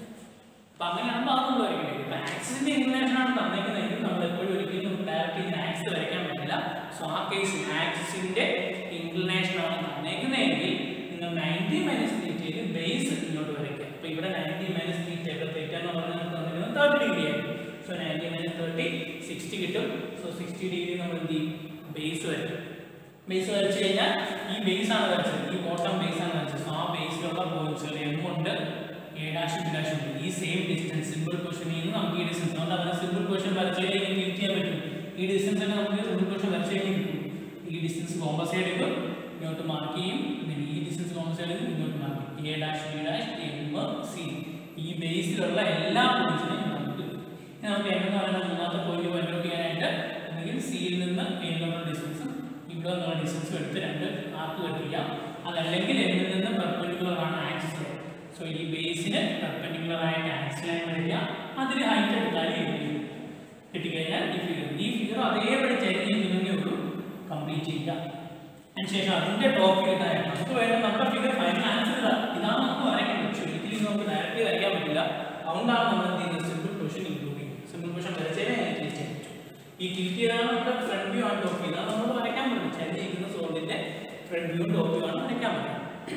അപ്പൊ അങ്ങനെയാകുമ്പോൾ അതൊന്നും വരയ്ക്കേണ്ടി ഇപ്പൊ ആക്സിന്റെ ഇൻക്ലിനേഷൻ ആണ് തന്നേക്കുന്നതെങ്കിൽ നമ്മൾ എപ്പോഴും ഒരിക്കലും ഡയറക്റ്റ് ഇതിന് ആക്സ് വരയ്ക്കാൻ പറ്റില്ല സോ ആ കേസിൽ ആക്സിന്റെ ഇൻക്ലിനേഷൻ ആണ് തന്നേക്കുന്നതെങ്കിൽ നിങ്ങൾ നയൻറ്റി മൈനസ് തീറ്റയിൽ ബേസ് ഇങ്ങോട്ട് വരയ്ക്കുക അപ്പൊ ഇവിടെ നയൻറ്റി മൈനസ് തീറ്റ ഇവിടെ തീറ്റ എന്ന് പറഞ്ഞാൽ തന്നിരിക്കുന്നത് തേർട്ടി ഡിഗ്രി ആയിരിക്കും so ninety minus thirty sixty കിട്ടും സോ സിക്സ്റ്റി ഡിഗ്രി നമ്മൾ എന്ത് ചെയ്യും ബേസ് വരയ്ക്കും ബേസ് വരച്ചു കഴിഞ്ഞാൽ ഈ ബേസ് ആണ് വരച്ചത് ഈ ബോട്ടം ബേസ് ആണ് വരച്ചത് സോ ആ ബേസിലുള്ള പോയിന്റ്സുകൾ എം ഉണ്ട് എ ഡാഷ് ബി ഡാഷ് ഉണ്ട് ഈ സെയിം ഡിസ്റ്റൻസ് സിമ്പിൾ ക്വസ്റ്റനിൽ നിന്ന് നമുക്ക് ഈ ഡിസ്റ്റൻസ് അതുകൊണ്ട് അവരെ സിമ്പിൾ ക്വസ്റ്റൻ വരച്ചു കഴിഞ്ഞാൽ ഇങ്ങനെ ക്ലിക്ക് ചെയ്യാൻ പറ്റും ഈ ഡിസ്റ്റൻസ് തന്നെ നമുക്ക് സിമ്പിൾ ക്വസ്റ്റൻ വരച്ചു കഴിഞ്ഞാൽ കിട്ടും ഈ ഡിസ്റ്റൻസ് കോമ്പസൈഡ് ചെയ്ത് ഇങ്ങോട്ട് മാർക്ക് ചെയ്യും പിന്നെ ഈ ഡിസ്റ്റൻസ് കോമ്പസൈഡ് ചെയ്ത് ഇങ്ങോട്ട് മാർക്ക് ചെയ്യും A dash B dash M C ഈ ബേസിലുള്ള എല്ലാ പോയിന്റ്സിനെയും നമുക്ക് കിട്ടും ഇനി നമുക്ക് എം എന്ന് പറയുന്ന മൂന്നാമത്തെ പോയിന്റ് പോയിന്റ് ഔട്ട് ചെയ്യാനായിട്ട് അല്ലെങ്കിൽ സിയിൽ നിന്ന് എന്നുള്ള ഡിസ്റ്റൻസും ഇവിടെ നിന്നുള്ള ഡിസ്റ്റൻസും എടുത്ത് രണ്ട് ആർക്ക് കെട്ടിക്കാം അതല്ലെങ്കിൽ എന്നിൽ നിന്ന് പെർപെൻഡിക്കുലർ ആണ് ആക്സിസ് സോ ഈ ബേസിന് പെർപെൻഡിക്കുലർ ആയിട്ട് ആക്സിസ് ലൈൻ വരിക അതിൽ ഹൈറ്റ് എടുത്താലും കിട്ടും കിട്ടിക്കഴിഞ്ഞാൽ ഈ ഫിഗർ ഈ ഫിഗർ അതേപടി ചരിഞ്ഞിരിക്കുന്നതേ ഉള്ളൂ കംപ്ലീറ്റ് ചെയ്യുക അതിനുശേഷം അതിന്റെ ടോപ്പ് കിട്ടാനായിട്ട് നമുക്ക് വേണ്ട നമ്മുടെ ഫിഗർ ഫൈനൽ ആൻസർ ഇതാ ഇതാണ് നമുക്ക് വരയ്ക്കേണ്ടത് പക്ഷേ ഒരിക്കലും നമുക്ക് ഡയറക്റ്റ് വരയ്ക്കാൻ പറ്റില്ല അതുകൊണ്ടാണ് നമ്മൾ എന്ത് ചെയ്യുന്നത് സിമ്പിൾ ക്വസ്റ്റൻ ഇൻക്ലൂഡ് ചെയ്യുന്നത് സിമ്പിൾ ക്വസ്റ്റൻ വരച്ചേ ടിൽറ്റ് ചെയ്യാൻ പറ്റും ഈ ടിൽറ്റ് ചെയ്താണ് നമ്മുടെ ഫ്രണ്ട് വ്യൂ ആണ് ടോപ്പ് ചെയ്ത് അത് നമ്മൾ വരയ്ക്കാൻ പറ്റും ചരിഞ്ഞിരിക്കുന്ന സോളിന്റെ ഫ്രണ്ട് വ്യൂ ടോപ്പ് വ്യൂ ആണ് വരയ്ക്കാൻ പറ്റും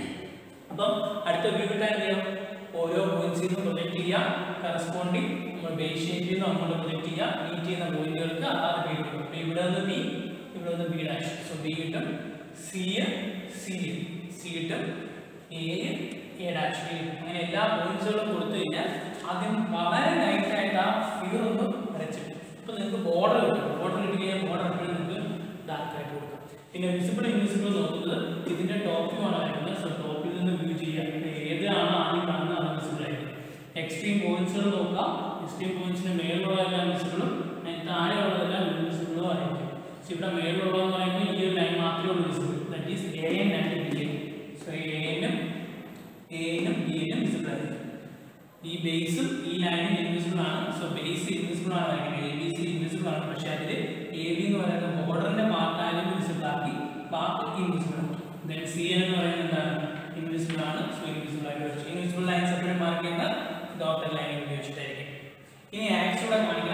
അപ്പം അടുത്ത വ്യൂ കിട്ടാൻ എന്ത് ചെയ്യണം ഓരോ പോയിന്റ്സിൽ നിന്ന് പ്രൊജക്ട് ചെയ്യുക കറസ്പോണ്ടിങ് നമ്മൾ ബേസ് ഷേപ്പിൽ നിന്ന് അങ്ങോട്ട് പ്രൊജക്ട് ചെയ്യുക മീറ്റ് ചെയ്യുന്ന പോയിന്റുകൾക്ക് അതാത് പേര് കൊടുക്കും അപ്പോൾ ഇവിടെ നിന്ന് ബി ഇവിടെ നിന്ന് ബി ഡാഷ് സോ ബി കിട്ടും സി സി സി കിട്ടും എ എ ഡാഷ് ബി കിട്ടും അങ്ങനെ എല്ലാ പോയിന്റ്സുകളും കൊടുത്തു കഴിഞ്ഞാൽ ആദ്യം വളരെ നൈറ്റായിട്ട് ആ ഫിഗർ ഒന്ന് വരച്ചിട്ട് അപ്പോൾ നിങ്ങൾക്ക് ബോർഡർ കിട്ടും ബോർഡർ കിട്ടി കഴിഞ്ഞാൽ ബോർഡർ എപ്പോഴും നിങ്ങൾക്ക് ഡാർക്ക് ആയിട്ട് കൊടുക്കും പിന്നെ വിസിബിൾ ഇൻവിസിബിൾ നോക്കുന്നത് ഇതിന്റെ ടോപ്പ് വ്യൂ ആണ് വരുന്നത് സോ ടോപ്പിൽ നിന്ന് വ്യൂ ചെയ്യുക ഇത് ഏതാണ് ആദ്യം കാണുന്നത് അത് വിസിബിൾ ആയിരിക്കും എക്സ്ട്രീം പോയിന്റ്സുകൾ നോക്കാം എക്സ്ട്രീം പോയിന്റ്സിന് മേലുള്ള എല്ലാം വിസിബിളും അതിന് താഴെയുള്ളതെല്ലാം ഇൻവിസിബിളും ആയിരിക്കും പക്ഷെ ഇവിടെ മേലുള്ളതെന്ന് പറയുമ്പോൾ ഈ ഒരു ലൈൻ മാത്രമേ ഉള്ളൂ visible that is A N and B N so A എനും എ എനും ബി എനും വിസിബിൾ ആയിരിക്കും ഈ ബേസും ഈ ലൈനും ഇൻവിസിബിൾ ആണ് സോ ബേസ് ഇൻവിസിബിൾ ആണ് വരയ്ക്കുന്നത് എ ബി സി ഇൻവിസിബിൾ ആണ് പക്ഷെ അതിൽ എ ബി എന്ന് പറയുന്ന ബോർഡറിന്റെ പാർട്ട് ആയാലും വിസിബിൾ ആക്കി ബാക്കി ഇൻവിസിബിൾ ആക്കി ദെൻ സി എൻ എന്ന് പറയുന്നത് എന്താണ് ഇൻവിസിബിൾ ആണ് സോ ഇൻവിസിബിൾ ആയിട്ട് വരച്ചു ഇൻവിസിബിൾ ലൈൻസ് എപ്പോഴും മാർക്ക് ചെയ്യുന്ന ഡോട്ടർ ലൈൻ ഉപയോഗിച്ചിട്ടായിരിക്കും ഇനി ആക്സ് കൂടെ കാണിക്കണം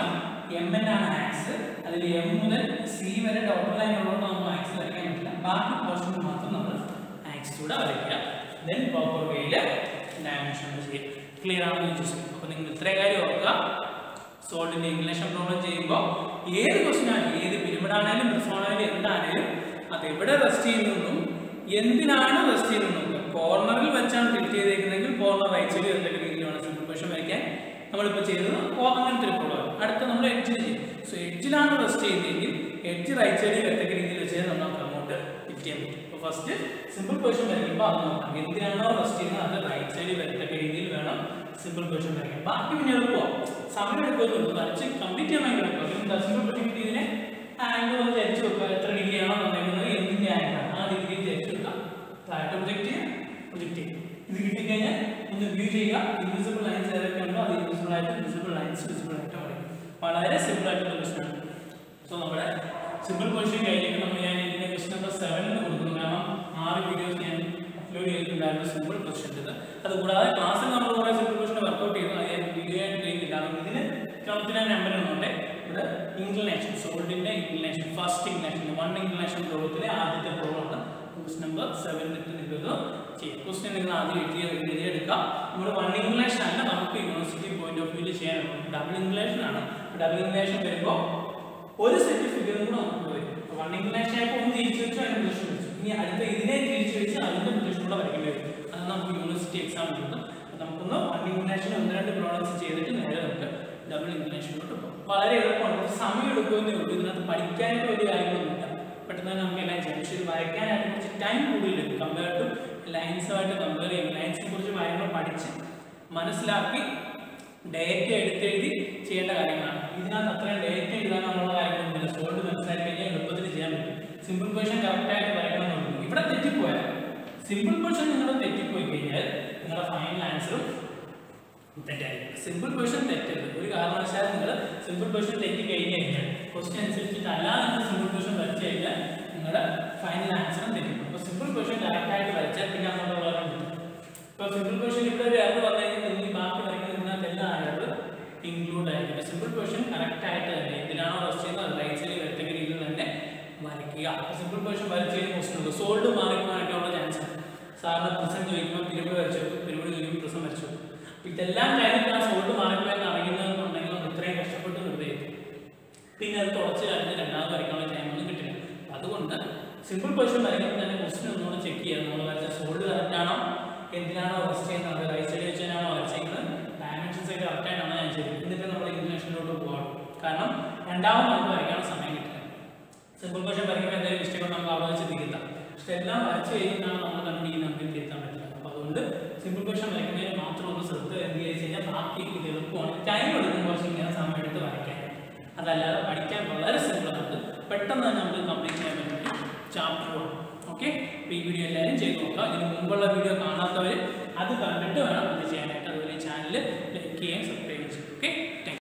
എം എൻ ആണ് ആക്സ് അതിൽ എം മുതൽ സി വരെ ഡോട്ടർ ലൈൻ ഉള്ളതുകൊണ്ട് നമുക്ക് ആക്സ് വരയ്ക്കാൻ പറ്റില്ല ബാക്കി പോർഷനിൽ മാത്രം നമ്മൾ ആക്സ് കൂടെ വരയ്ക്കുക ദെൻ പ്രോപ്പർ വേയിൽ ഡയമെൻഷൻ ചെയ്യുക ക്ലിയർ ആണെന്ന് വിശ്വസിക്കുന്നു അപ്പോൾ നിങ്ങൾ ഇത്രയും കാര്യം ഓർക്കുക സോൾഡിന്റെ ഇംഗ്ലീഷ് പ്രോബ്ലം ചെയ്യുമ്പോൾ ഏത് ക്വസ്റ്റ്യൻ ആണ് ഏത് പിരമിഡ് ആണെങ്കിലും പ്രിസോണായാലും എന്താണെങ്കിലും അത് എവിടെ റെസ്റ്റ് ചെയ്യുന്നതെന്നും എന്തിനാണ് റെസ്റ്റ് ചെയ്യുന്നതെന്നും കോർണറിൽ വെച്ചാണ് ടിൽറ്റ് ചെയ്തേക്കുന്നതെങ്കിൽ കോർണർ റൈറ്റ് സൈഡ് എന്തൊക്കെ രീതിയിലാണ് സിമ്പിൾ ക്വസ്റ്റ്യൻ വരയ്ക്കാൻ നമ്മളിപ്പോൾ ചെയ്തത് ഓ അങ്ങനത്തെ ഒരു പ്രോബ്ലം അടുത്ത നമ്മൾ എഡ്ജിൽ ചെയ്യും സോ എഡ്ജിലാണ് റെസ്റ്റ് ചെയ്യുന്നതെങ്കിൽ എഡ്ജ് റൈറ്റ് സൈഡിൽ വരത്തക്ക രീതിയിൽ വെച്ചാൽ നമുക്ക് അങ്ങോട്ട് ടിൽറ്റ് ചെയ്യാൻ പറ്റും അപ്പോൾ ഫസ്റ്റ് സിമ്പിൾ ക്വസ്റ്റ്യൻ വരയ്ക്കുമ്പോൾ അത് നോക്കാം എന്തിനാണോ റെസ്റ്റ് ചെയ്യുന്നത് അത് റൈറ്റ് സൈഡിൽ വരത്തക്ക രീതിയിൽ വേണം സിമ്പിൾ ക്വസ്റ്റ്യൻ വരയ്ക്കാൻ ബാക്കി പിന്നെ എളുപ്പമാണ് സമയം എടുക്കുമെന്നുള്ളൂ വരച്ച് കംപ്ലീറ്റ് ചെയ്യാൻ ഭയങ്കര എളുപ്പം എന്താ സിമ്പിൾ ക്വസ്റ്റ്യൻ ഇതിനെ ആംഗിൾ ഒന്ന് ചരിച്ച് വെക്കുക എത്ര ഡിഗ്രി ആണോ തന്നേക്കുന്നത് എന്തിന്റെ ആംഗിളാണ് ആ ഡിഗ്രി ചരിച്ച് വെക്കുക താഴോട്ട് പ്രൊജക്ട് ചെയ്യുക പ്രൊജക്ട് ചെയ്യുക ഇത് കിട്ടിക്കഴിഞ്ഞാൽ ഒന്ന് വ്യൂ ചെയ്യുക ഇൻവിസിബിൾ ലൈൻസ് ഏതൊക്കെ ഉണ്ടോ അത് ഇൻവിസിബിൾ ആയിട്ട് വിസിബിൾ ലൈൻസ് വിസിബിൾ ആയിട്ട് പറയും വളരെ സിമ്പിൾ ആയിട്ടുള്ള ക്വസ്റ്റ്യൻ സോ നമ്മുടെ സിമ്പിൾ ക്വസ്റ്റ്യൻ കഴിഞ്ഞിട്ട് നമ്മൾ ഞാൻ ഇതിന്റെ ക്വസ്റ്റ്യൻ നമ്പർ സെവനിൽ കൊടുക്കുന്നു കാരണം ആറ് വീഡിയോസ് ഞാൻ അപ്ലോഡ് ചെയ്തിട്ടുണ്ടായിരുന്നു സിമ്പിൾ ക്വസ്റ്റ്യൻ ഇത് അതുകൂടാതെ ക്ലാസ്സിൽ നമ്മൾ കുറേ സിമ്പിൾ ക്വസ്റ്റ്യൻ വർക്കൗട്ട് ചെയ്തു അത് ഞാൻ വീഡിയോ ആയിട്ട് ചെയ്യുന്നില്ല അതുകൊണ്ട് ഇതിന് ക്രമത്തിന് നമ്പർ ഒന്നുണ്ട് ഇവിടെ ഇൻക്ലിനേഷൻ സോൾഡിന്റെ inclination first inclination one inclination പ്രോബ്ലത്തിലെ ആദ്യത്തെ പ്രോബ്ലം ആണ് ക്വസ്റ്റ്യൻ നമ്പർ സെവനിൽ നിങ്ങൾക്ക് ചെയ്യും ക്വസ്റ്റ്യൻ നിങ്ങൾ ആദ്യം എഴുതി എഴുതിയെടുക്കുക നമ്മൾ വൺ ഇംഗ്ലീഷ് അല്ല നമുക്ക് യൂണിവേഴ്സിറ്റി പോയിന്റ് ഓഫ് വ്യൂവിൽ ചെയ്യാനുള്ളത് ഡബിൾ ഇംഗ്ലീഷ് ആണ് ഡബിൾ ഇംഗ്ലീഷ് വരുമ്പോൾ ഒരു സെറ്റ് ഫിഗറും കൂടെ നമുക്ക് വരും വൺ ഇംഗ്ലീഷ് ആയപ്പോൾ ഒന്ന് തിരിച്ചു വെച്ചു അതിന് പൊസിഷൻ വെച്ചു ഇനി അടുത്ത ഇതിനെ തിരിച്ചു വെച്ച് അതിന്റെ പൊസിഷൻ കൂടെ വരയ്ക്കേണ്ടി വരും അത് നമുക്ക് യൂണിവേഴ്സിറ്റി എക്സാം കിട്ടും നമുക്കൊന്ന് വൺ ഇംഗ്ലീഷിന് ഒന്ന് രണ്ട് പ്രോഡക്ട്സ് ചെയ്തിട്ട് നേരെ നമുക്ക് ഡബിൾ ഇംഗ്ലീഷിലോട്ട് പോകും വളരെ എളുപ്പമാണ് കുറച്ച് സമയം എടുക്കുമെന്നേ ഉള്ളൂ ഇതിനകത്ത് പഠിക്കാനായിട്ട് വലിയ കാര്യങ്ങളൊന്നുമില്ല പെട്ടെന്ന് തന്നെ നമുക്ക് എല്ലാം ചെയ്യാം പക്ഷേ ഇത് വരയ്ക്കാനായിട്ട് കുറച്ച് ടൈം കൂടുതലെടുക്കും കമ്പയർ ടു ലൈൻസുമായിട്ട് കമ്പയർ ചെയ്യുമ്പോൾ ലൈൻസിനെ കുറിച്ച് കാര്യങ്ങൾ പഠിച്ച് മനസ്സിലാക്കി ഡേറ്റ എടുത്തെഴുതി ചെയ്യേണ്ട കാര്യങ്ങളാണ് ഇതിനകത്ത് അത്രയും ഡേറ്റ എഴുതാനുള്ള കാര്യങ്ങളൊന്നുമില്ല സോൾഡ് മനസ്സിലാക്കി കഴിഞ്ഞാൽ എളുപ്പത്തിൽ ചെയ്യാൻ പറ്റും സിമ്പിൾ ക്വസ്റ്റൻ കറക്റ്റായിട്ട് വരയ്ക്കണമെന്നുള്ളൂ ഇവിടെ തെറ്റിപ്പോയാൽ സിമ്പിൾ ക്വസ്റ്റൻ നിങ്ങൾ തെറ്റിപ്പോയി കഴിഞ്ഞാൽ നിങ്ങളുടെ ഫൈനൽ ആൻസറും തെറ്റായിരിക്കും സിമ്പിൾ ക്വസ്റ്റൻ തെറ്റരുത് ഒരു കാരണവശാലും നിങ്ങൾ സിമ്പിൾ ക്വസ്റ്റൻ തെറ്റി കഴിഞ്ഞ് കഴിഞ്ഞാൽ ക്വസ്റ്റൻ അനുസരിച്ചിട്ടല്ല നിങ്ങൾ സിമ്പിൾ ക്വസ്റ്റൻ വരച്ചു കഴിഞ്ഞാൽ നിങ്ങളുടെ ഫൈനൽ ആൻസറും തെറ്റും അപ്പോൾ സിമ്പിൾ ക്വസ്റ്റൻ കറക്റ്റായിട്ട് വരച്ചാൽ പിന്നെ അങ്ങോട്ട് വളരെ ഇപ്പോൾ സിമ്പിൾ ക്വസ്റ്റൻ ഇവിടെ ഒരു എറർ വന്നു കഴിഞ്ഞാൽ നിങ്ങൾ ഈ ബാക്കി വരയ്ക്കുന്നതിനകത്ത് എല്ലാ എറർ ഇൻക്ലൂഡ് ആയിരിക്കും സിമ്പിൾ ക്വസ്റ്റൻ കറക്റ്റ് ആയിട്ട് തന്നെ എന്തിനാണോ റെസ്റ്റ് ചെയ്യുന്നത് അത് റൈറ്റ് സൈഡിൽ വരത്തക്ക രീതിയിൽ തന്നെ വരയ്ക്കുക സിമ്പിൾ ക്വസ്റ്റൻ വരച്ച് കഴിഞ്ഞ ക്വസ്റ്റൻ ഉണ്ട് സോൾഡ് മാറിപ്പോകാനായിട്ടുള്ള ചാൻസ് ഉണ്ട് സാറിന് പ്രസം ചോദിക്കുമ്പോൾ പിരിവ് വരച്ചു പിരിവ് ചോദിക്കുമ്പോൾ പ്രസം വരച്ചു അപ്പോൾ ഇതെല്ലാം കഴിഞ്ഞിട്ട് ആ സോൾഡ് മാറിപ്പോയെന്ന് അറിയുന്നതെന്നുണ്ടെങ്കിൽ നമ്മൾ ഇത്രയും കഷ്ടപ്പെട്ട് വെറുതെ ചെയ്തു. പിന്നെ അത് തുടച്ച് കഴിഞ്ഞ് രണ്ടാമത് വരയ്ക്കാനുള്ള ടൈമൊന്നും കിട്ടില്ല അപ്പോൾ അതുകൊണ്ട് സിമ്പിൾ ക്വസ്റ്റൻ വരയ്ക്കുമ്പോൾ തന്നെ ക്വസ്റ്റൻ ഒന്നുകൂടെ ചെക്ക് ചെയ്യുക നമ്മൾ വരച്ച സോൾഡ് കറക്റ്റ് ആണോ എന്തിനാണോ റെസ്റ്റ് ചെയ്യുന്നത് റൈറ്റ് സൈഡ് വെച്ചാണോ വരച്ചേക്കുന്നത് ഡയമെൻഷൻസ് ഒക്കെ കറക്റ്റ് ആയിട്ടാണോ ഞാൻ ചെയ്തത് എന്നിട്ട് നമ്മൾ ഇംഗ്ലീഷിലോട്ട് പോകണം കാരണം രണ്ടാമത് നമുക്ക് വരയ്ക്കാനുള്ള സമയം കിട്ടില്ല സിമ്പിൾ ക്വസ്റ്റൻ വരയ്ക്കുമ്പോൾ എന്തെങ്കിലും മിസ്റ്റേക്ക് നമുക്ക് അവിടെ വെച്ച് തിരുത്താം പക്ഷെ എല്ലാം വരച്ച് കഴിഞ്ഞാണ് നമ്മൾ കണ്ടുപിടിക്കുന്നത് നമുക്ക് തിരുത്താൻ പറ്റില്ല അപ്പോൾ അതുകൊണ്ട് സിമ്പിൾ ക്വസ്റ്റൻ വരയ്ക്കുന്നതിന് മാത്രം ഒന്ന് ശ്രദ്ധ എന്ത് ചെയ്ത് കഴിഞ്ഞാൽ ബാക്കി ഇത് എളുപ്പമാണ് ടൈം എടുക്കും കുറച്ച് ഇങ്ങനെ സമയം എടുത്ത് വരയ്ക്കാൻ അതല്ലാതെ പഠിക്കാൻ വളരെ സിമ്പിളാണ് പെട്ടെന്ന് തന്നെ നമുക്ക് കംപ്ലീറ്റ് ചെയ്യാൻ പറ്റും ചാപ്റ്റർ വൺ ഓക്കെ അപ്പോൾ ഈ വീഡിയോ എല്ലാവരും ചെയ്ത് നോക്കുക ഇതിന് മുമ്പുള്ള വീഡിയോ കാണാത്തവർ അത് കണ്ടിട്ട് വേണം ഇത് ചെയ്യാനായിട്ട് അതുപോലെ ചാനൽ ലൈക്ക് ചെയ്യാൻ സബ്സ്ക്രൈബ് ചെയ്യും ഓക്കെ